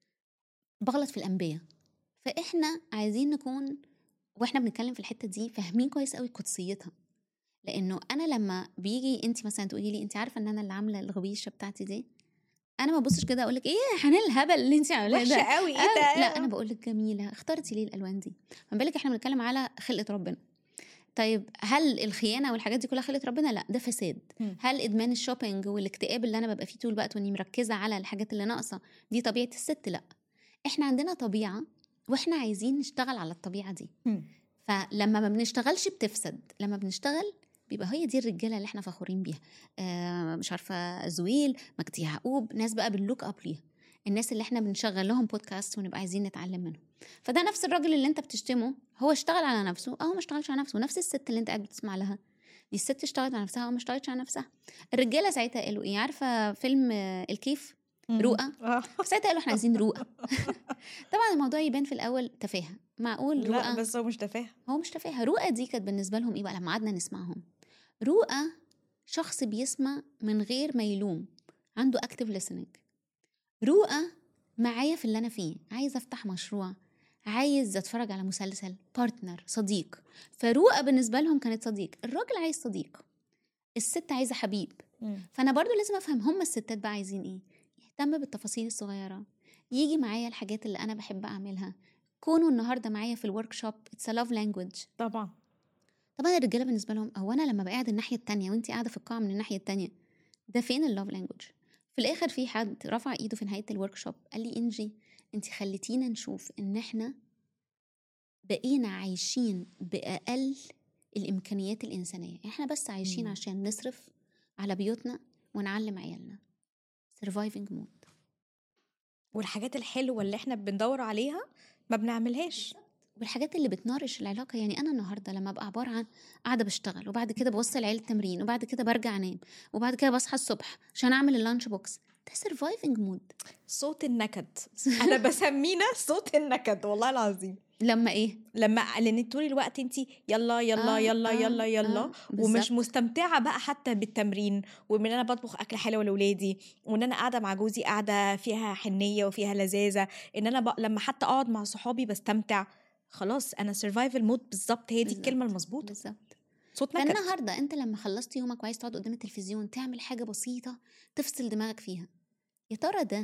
بغلط في الانبياء فاحنا عايزين نكون واحنا بنتكلم في الحته دي فاهمين كويس قوي قدسيتها لانه انا لما بيجي انت مثلا تقولي لي انت عارفه ان انا اللي عامله الغويشه بتاعتي دي انا ما ببصش كده اقول لك ايه يا حنان الهبل اللي انت عاملاه وحشه ده قوي ايه آه، ده لا انا بقول لك جميله اخترتي ليه الالوان دي ما بالك احنا بنتكلم على خلقه ربنا طيب هل الخيانه والحاجات دي كلها خلقه ربنا لا ده فساد مم. هل ادمان الشوبينج والاكتئاب اللي انا ببقى فيه طول الوقت واني مركزه على الحاجات اللي ناقصه دي طبيعه الست لا احنا عندنا طبيعه واحنا عايزين نشتغل على الطبيعه دي مم. فلما ما بنشتغلش بتفسد لما بنشتغل بيبقى هي دي الرجاله اللي احنا فخورين بيها آه مش عارفه زويل مجدي يعقوب ناس بقى بنلوك اب ليها الناس اللي احنا بنشغل لهم بودكاست ونبقى عايزين نتعلم منهم فده نفس الراجل اللي انت بتشتمه هو اشتغل على نفسه او ما اشتغلش على نفسه نفس الست اللي انت قاعد بتسمع لها دي الست اشتغلت على نفسها او ما اشتغلتش على نفسها الرجاله ساعتها قالوا ايه عارفه فيلم آه، الكيف مم. رؤى اه ساعتها قالوا احنا عايزين رؤى طبعا الموضوع يبان في الاول تفاهه معقول لا رؤى بس هو مش تفاهم هو مش تفاهة رؤى دي كانت بالنسبة لهم ايه بقى لما قعدنا نسمعهم رؤى شخص بيسمع من غير ما يلوم عنده اكتف listening رؤى معايا في اللي انا فيه عايز افتح مشروع عايز اتفرج على مسلسل بارتنر صديق فرؤى بالنسبة لهم كانت صديق الراجل عايز صديق الست عايزة حبيب فانا برضو لازم افهم هم الستات بقى عايزين ايه يهتم بالتفاصيل الصغيره يجي معايا الحاجات اللي انا بحب اعملها كونوا النهارده معايا في الورك شوب اتس لاف لانجوج طبعا طبعا الرجاله بالنسبه لهم هو انا لما بقعد الناحيه التانية وانت قاعده في القاعه من الناحيه التانية ده فين اللاف لانجوج في الاخر في حد رفع ايده في نهايه الورك شوب قال لي انجي انت خليتينا نشوف ان احنا بقينا عايشين باقل الامكانيات الانسانيه احنا بس عايشين مم. عشان نصرف على بيوتنا ونعلم عيالنا surviving mode والحاجات الحلوه اللي احنا بندور عليها ما بنعملهاش والحاجات اللي بتناقش العلاقه يعني انا النهارده لما ابقى عباره عن قاعده بشتغل وبعد كده بوصل عيال التمرين وبعد كده برجع انام وبعد كده بصحى الصبح عشان اعمل اللانش بوكس ده سرفايفنج مود صوت النكد انا بسمينا صوت النكد والله العظيم لما ايه لما لان طول الوقت انت يلا يلا آه، يلا آه، يلا يلا آه، ومش بالظبط. مستمتعه بقى حتى بالتمرين وان انا بطبخ اكل حلو لاولادي وان انا قاعده مع جوزي قاعده فيها حنيه وفيها لذاذه ان انا ب... لما حتى اقعد مع صحابي بستمتع خلاص انا سرفايفل مود بالظبط هي دي بالظبط. الكلمه المظبوطه بالظبط صوت نكد فالنهارده انت لما خلصت يومك وعايز تقعد قدام التلفزيون تعمل حاجه بسيطه تفصل دماغك فيها يا ترى ده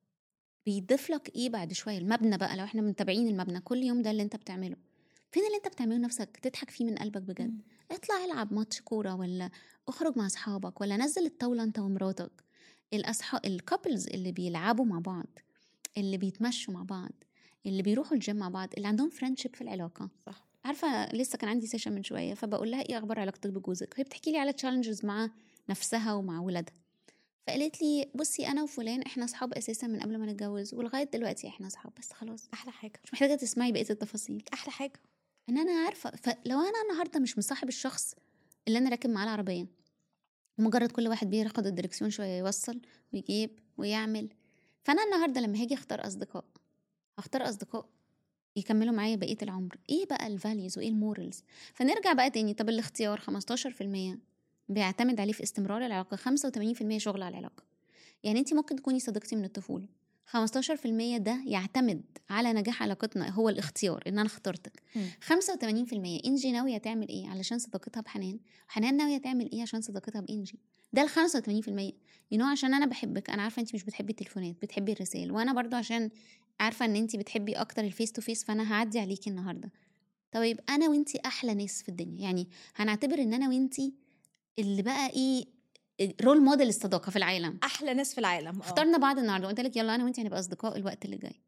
بيضيف لك ايه بعد شويه المبنى بقى لو احنا متابعين المبنى كل يوم ده اللي انت بتعمله فين اللي انت بتعمله نفسك تضحك فيه من قلبك بجد مم. اطلع العب ماتش كوره ولا اخرج مع اصحابك ولا نزل الطاوله انت ومراتك الاصحاب الكابلز اللي بيلعبوا مع بعض اللي بيتمشوا مع بعض اللي بيروحوا الجيم مع بعض اللي عندهم فريندشيب في العلاقه صح عارفه لسه كان عندي سيشن من شويه فبقول لها ايه اخبار علاقتك بجوزك وهي بتحكي لي على تشالنجز مع نفسها ومع ولادها فقالت لي بصي انا وفلان احنا اصحاب اساسا من قبل ما نتجوز ولغايه دلوقتي احنا اصحاب بس خلاص احلى حاجه مش محتاجه تسمعي بقيه التفاصيل احلى حاجه ان انا عارفه فلو انا النهارده مش مصاحب الشخص اللي انا راكب معاه العربيه ومجرد كل واحد بياخد الدركسيون شويه يوصل ويجيب ويعمل فانا النهارده لما هاجي اختار اصدقاء هختار اصدقاء يكملوا معايا بقيه العمر ايه بقى الفاليوز وايه المورالز فنرجع بقى تاني طب الاختيار 15% بيعتمد عليه في استمرار العلاقه 85% شغل على العلاقه يعني انت ممكن تكوني صديقتي من الطفوله 15% ده يعتمد على نجاح علاقتنا هو الاختيار ان انا اخترتك مم. 85% انجي ناويه تعمل ايه علشان صداقتها بحنان حنان ناويه تعمل ايه عشان صداقتها بانجي ده ال 85% ينو عشان انا بحبك انا عارفه انت مش بتحبي التليفونات بتحبي الرسائل وانا برضو عشان عارفه ان انت بتحبي اكتر الفيس تو فيس فانا هعدي عليكي النهارده طب يبقى انا وانتي احلى ناس في الدنيا يعني هنعتبر ان انا وانتي اللي بقى ايه رول موديل الصداقه في العالم احلى ناس في العالم آه. اخترنا بعض النهارده قلت لك يلا انا وانت هنبقى اصدقاء الوقت اللي جاي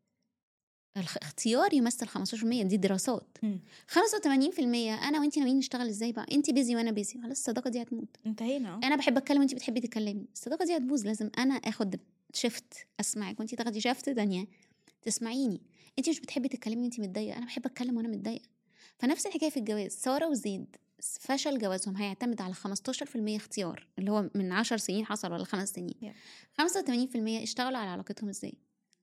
الاختيار يمثل 15% دي دراسات مم. 85% انا وانت ناويين نشتغل ازاي بقى انت بيزي وانا بيزي خلاص الصداقه دي هتموت انتهينا آه. انا بحب اتكلم وانت بتحبي تتكلمي الصداقه دي هتبوظ لازم انا اخد شيفت اسمعك وانت تاخدي شيفت تانية تسمعيني انت مش بتحبي تتكلمي وانت متضايقه انا بحب اتكلم وانا متضايقه فنفس الحكايه في الجواز ساره وزيد فشل جوازهم هيعتمد على 15% اختيار اللي هو من 10 سنين حصل ولا خمس سنين Yeah. 85% اشتغلوا على علاقتهم ازاي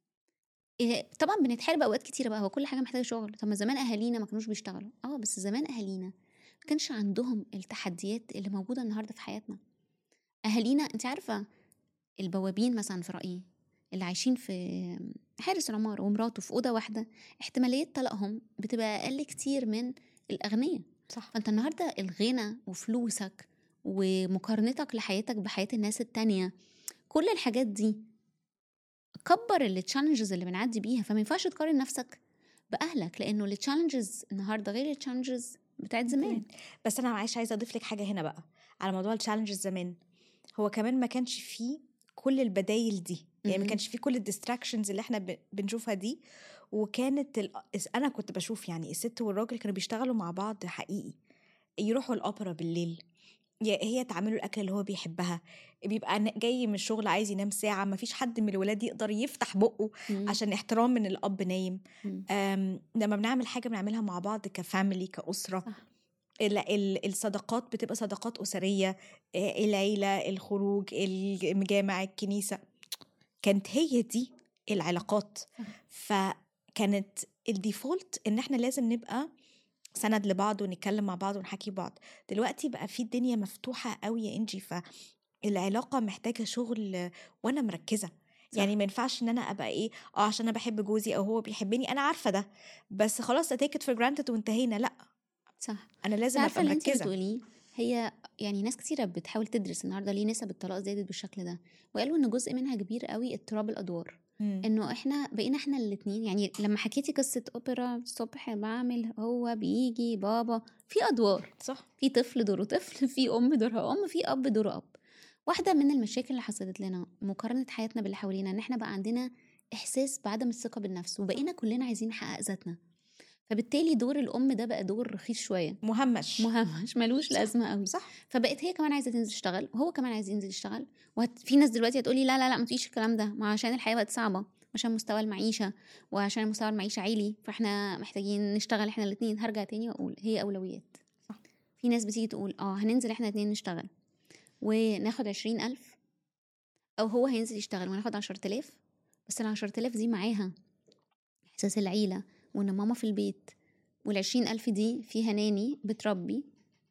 إيه، طبعا بنتحارب اوقات كتيره بقى هو كل حاجه محتاجه شغل طب ما زمان اهالينا ما كانوش بيشتغلوا اه بس زمان اهالينا ما كانش عندهم التحديات اللي موجوده النهارده في حياتنا اهالينا انت عارفه البوابين مثلا في رايي اللي عايشين في حارس العماره ومراته في اوضه واحده احتماليه طلاقهم بتبقى اقل كتير من الاغنياء صح فانت النهارده الغنى وفلوسك ومقارنتك لحياتك بحياه الناس التانية كل الحاجات دي كبر التشالنجز اللي بنعدي بيها فما ينفعش تقارن نفسك باهلك لانه التشالنجز النهارده غير التشالنجز بتاعت زمان بس انا معلش عايزه اضيف لك حاجه هنا بقى على موضوع التشالنجز زمان هو كمان ما كانش فيه كل البدايل دي يعني ما مهم. كانش فيه كل الديستراكشنز اللي احنا ب- بنشوفها دي وكانت ال... انا كنت بشوف يعني الست والراجل كانوا بيشتغلوا مع بعض حقيقي يروحوا الاوبرا بالليل يا هي تعمله الاكل اللي هو بيحبها بيبقى ن- جاي من الشغل عايز ينام ساعه ما فيش حد من الولاد يقدر يفتح بقه مم. عشان احترام من الاب نايم مم. أم، لما بنعمل حاجه بنعملها مع بعض كفاميلي كاسره صح. ال- ال- الصداقات بتبقى صداقات اسريه آه، العيله الخروج المجامع الكنيسه كانت هي دي العلاقات صح. فكانت الديفولت ان احنا لازم نبقى سند لبعض ونتكلم مع بعض ونحكي بعض دلوقتي بقى في الدنيا مفتوحه قوي يا انجي فالعلاقه محتاجه شغل آه، وانا مركزه صح. يعني ما ينفعش ان انا ابقى ايه اه عشان انا بحب جوزي او هو بيحبني انا عارفه ده بس خلاص اتيك ات فور جرانتد وانتهينا لا صح انا لازم عارفه ابقى اللي انت مركزه بتقوليه هي يعني ناس كتيرة بتحاول تدرس النهارده ليه نسب الطلاق زادت بالشكل ده وقالوا ان جزء منها كبير قوي اضطراب الادوار مم. انه احنا بقينا احنا الاتنين يعني لما حكيتي قصه اوبرا الصبح بعمل هو بيجي بابا في ادوار صح في طفل دوره طفل في ام دورها ام في اب دوره اب واحده من المشاكل اللي حصلت لنا مقارنه حياتنا باللي حوالينا ان احنا بقى عندنا احساس بعدم الثقه بالنفس وبقينا كلنا عايزين نحقق ذاتنا فبالتالي دور الام ده بقى دور رخيص شويه مهمش مهمش ملوش صح. لازمه قوي صح فبقت هي كمان عايزه تنزل تشتغل وهو كمان عايز ينزل يشتغل وفي ناس دلوقتي هتقولي لا لا لا ما تقوليش الكلام ده ما عشان الحياه بقت صعبه عشان مستوى المعيشه وعشان مستوى المعيشه عالي فاحنا محتاجين نشتغل احنا الاثنين هرجع تاني واقول هي اولويات صح. في ناس بتيجي تقول اه هننزل احنا الاثنين نشتغل وناخد عشرين ألف أو هو هينزل يشتغل وناخد عشرة آلاف بس العشرة آلاف دي معاها إحساس العيلة وإن ماما في البيت والعشرين ألف دي فيها ناني بتربي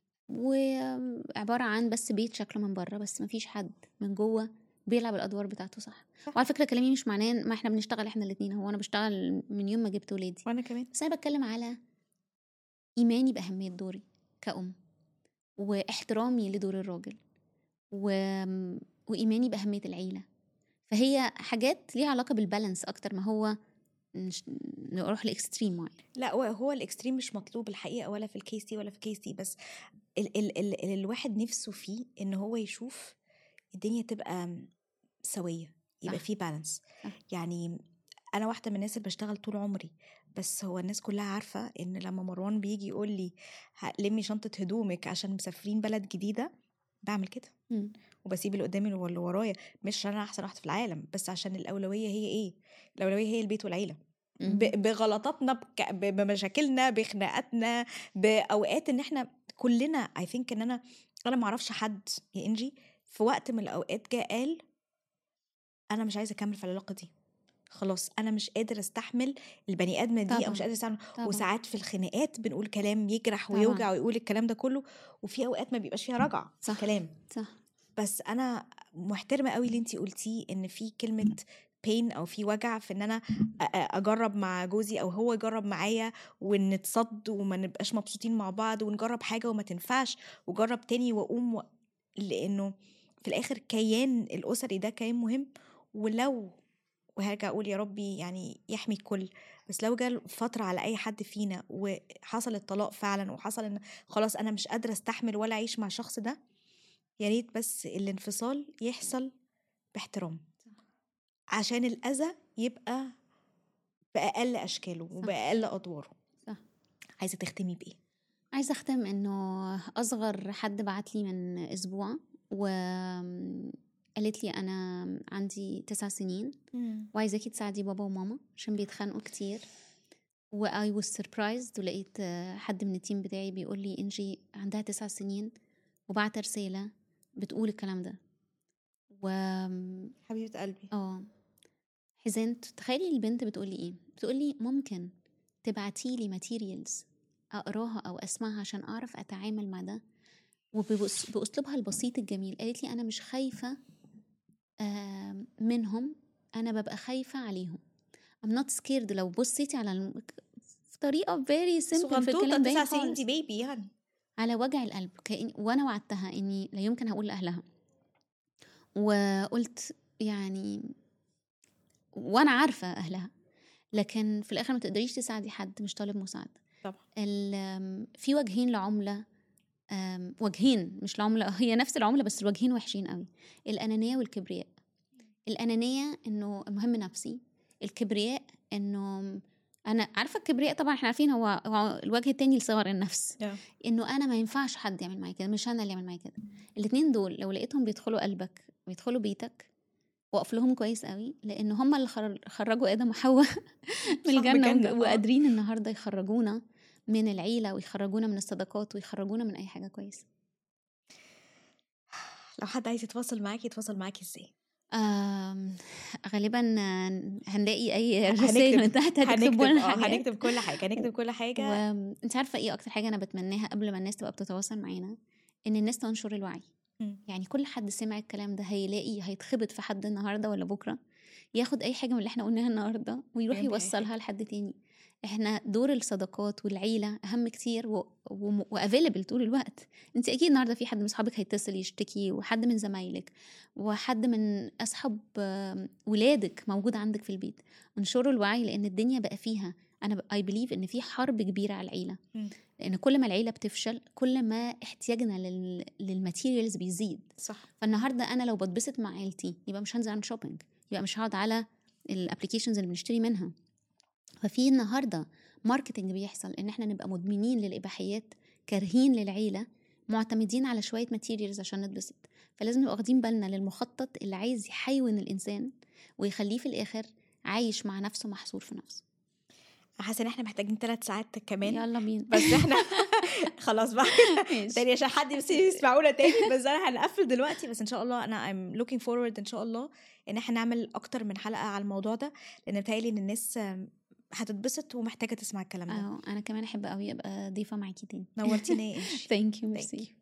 وعبارة عن بس بيت شكله من بره بس مفيش حد من جوه بيلعب الأدوار بتاعته صح صح. وعلى فكرة كلامي مش معناه ما احنا بنشتغل احنا الاتنين هو أنا بشتغل من يوم ما جبت ولادي وانا كمان بس أنا بتكلم على إيماني بأهمية دوري كأم واحترامي لدور الراجل و... وإيماني بأهمية العيلة فهي حاجات ليها علاقة بالبالانس أكتر ما هو نش... نروح لإكستريم معين لا هو- هو الاكستريم مش مطلوب الحقيقه ولا في الكيس دي ولا في الكيس دي بس ال ال ال ال الواحد نفسه فيه ان هو يشوف الدنيا تبقى سويه يبقى صح. فيه بالانس صح. يعني انا واحده من الناس اللي بشتغل طول عمري بس هو الناس كلها عارفه ان لما مروان بيجي يقول لي ه- لمي شنطه هدومك عشان مسافرين بلد جديده بعمل كده مم. وبسيب اللي قدامي واللي ورايا مش عشان انا احسن واحده في العالم بس عشان الاولويه هي ايه الاولويه هي البيت والعيله مم. ب- بغلطاتنا بك- ب- بمشاكلنا بخناقاتنا باوقات ان احنا كلنا اي ثينك ان انا انا ما اعرفش حد يا انجي في وقت من الاوقات جه قال انا مش عايزه اكمل في العلاقه دي خلاص انا مش قادر استحمل البني ادمه دي او طبعاً. مش قادر استحمل طبعا وساعات في الخناقات بنقول كلام يجرح طبعاً. ويوجع ويقول الكلام ده كله وفي اوقات ما بيبقاش فيها رجعه في صح. الكلام صح بس انا محترمه قوي اللي انتي قلتيه ان في كلمه بين او في وجع في ان انا أ- أ- اجرب مع جوزي او هو يجرب معايا ونتصد وما نبقاش مبسوطين مع بعض ونجرب حاجه وما تنفعش وجرب تاني واقوم و... لانه في الاخر كيان الاسري ده كيان مهم ولو وهرجع اقول يا ربي يعني يحمي الكل بس لو جه فتره على اي حد فينا وحصل الطلاق فعلا وحصل ان خلاص انا مش قادره استحمل ولا اعيش مع الشخص ده يا ريت بس الانفصال يحصل باحترام عشان الأذى يبقى بأقل أشكاله وبأقل أدواره صح. عايزة تختمي بإيه؟ عايزة أختم إنه أصغر حد بعت لي من أسبوع وقالت لي أنا عندي تسع سنين وعايزاكي تساعدي بابا وماما عشان بيتخانقوا كتير و I was surprised ولقيت آه، حد من التيم بتاعي بيقول لي إنجي عندها تسع سنين وبعت رسالة بتقول الكلام ده و حبيبة قلبي اه حزنت تخيلي البنت بتقولي ايه بتقولي ممكن تبعتي لي ماتيريالز اقراها او اسمعها عشان اعرف اتعامل مع ده وباسلوبها البسيط الجميل قالت لي انا مش خايفه آم، منهم انا ببقى خايفه عليهم I'm not scared لو بصيتي على الم... في طريقه very simple في صغنطوطة الكلام تسع باين سنين خالص دي بيبي يعني على وجع القلب كأن وانا وعدتها اني لا يمكن هقول لاهلها وقلت يعني وانا عارفه اهلها لكن في الاخر ما تقدريش تساعدي حد مش طالب مساعده طبعا ال- في وجهين لعمله أم، وجهين مش العمله هي نفس العمله بس الوجهين وحشين قوي الانانيه والكبرياء الانانيه انه المهم نفسي الكبرياء انه انا عارفه الكبرياء طبعا احنا عارفين هو, هو الوجه التاني لصغر النفس انه انا ما ينفعش حد يعمل معايا كده مش انا اللي يعمل معايا كده الاتنين دول لو لقيتهم بيدخلوا قلبك ويدخلوا بيتك وقف لهم كويس قوي لان هم اللي خر- خرجوا ادم وحواء من الجنه الجنة، و- آه. وقادرين النهارده يخرجونا من العيله ويخرجونا من الصداقات ويخرجونا من اي حاجه كويسه لو حد عايز يتواصل معاكي يتواصل معاكي ازاي؟ آم، غالبا آه، هنلاقي اي هنكتب- رسائل من تحت هتكتبوا هنكتب لنا اه حاجات هنكتب كل حاجة هنكتب كل حاجة وانت عارفه ايه اكتر حاجه انا بتمناها قبل ما الناس تبقى بتتواصل معانا ان الناس تنشر الوعي مم. يعني كل حد سمع الكلام ده هيلاقي هيتخبط في حد النهارده ولا بكره ياخد اي حاجه من اللي احنا قلناها النهارده ويروح يعمل أي يوصلها لحد تاني احنا دور الصداقات والعيله اهم كتير وافيلبل طول الوقت انت اكيد النهارده في حد من اصحابك هيتصل يشتكي وحد من زمايلك وحد من اصحاب ولادك موجود عندك في البيت انشروا الوعي لان الدنيا بقى فيها انا اي بليف ان في حرب كبيره على العيله لان كل ما العيله بتفشل كل ما احتياجنا لل... للماتيريالز بيزيد صح فالنهارده انا لو بتبسط مع عيلتي يبقى مش هنزل عن شوبينج يبقى مش هقعد على الابلكيشنز اللي بنشتري منها ففي النهارده ماركتنج بيحصل ان احنا نبقى مدمنين للاباحيات كارهين للعيله معتمدين على شويه ماتيريالز عشان نتبسط فلازم نبقى واخدين بالنا للمخطط اللي عايز يحيون الانسان ويخليه في الاخر عايش مع نفسه محصور في نفسه حاسه ان احنا محتاجين ثلاث ساعات كمان يلا بينا بس احنا خلاص بقى تاني عشان حد بس يسمعونا تاني بس انا هنقفل دلوقتي بس ان شاء الله انا I'm looking forward ان شاء الله ان احنا نعمل اكتر من حلقه على الموضوع ده لان بتهيألي ان الناس هتتبسط ومحتاجه تسمع الكلام ده اه انا كمان احب قوي ابقى ضيفه معاكي تاني نورتيني ثانك يو ميرسي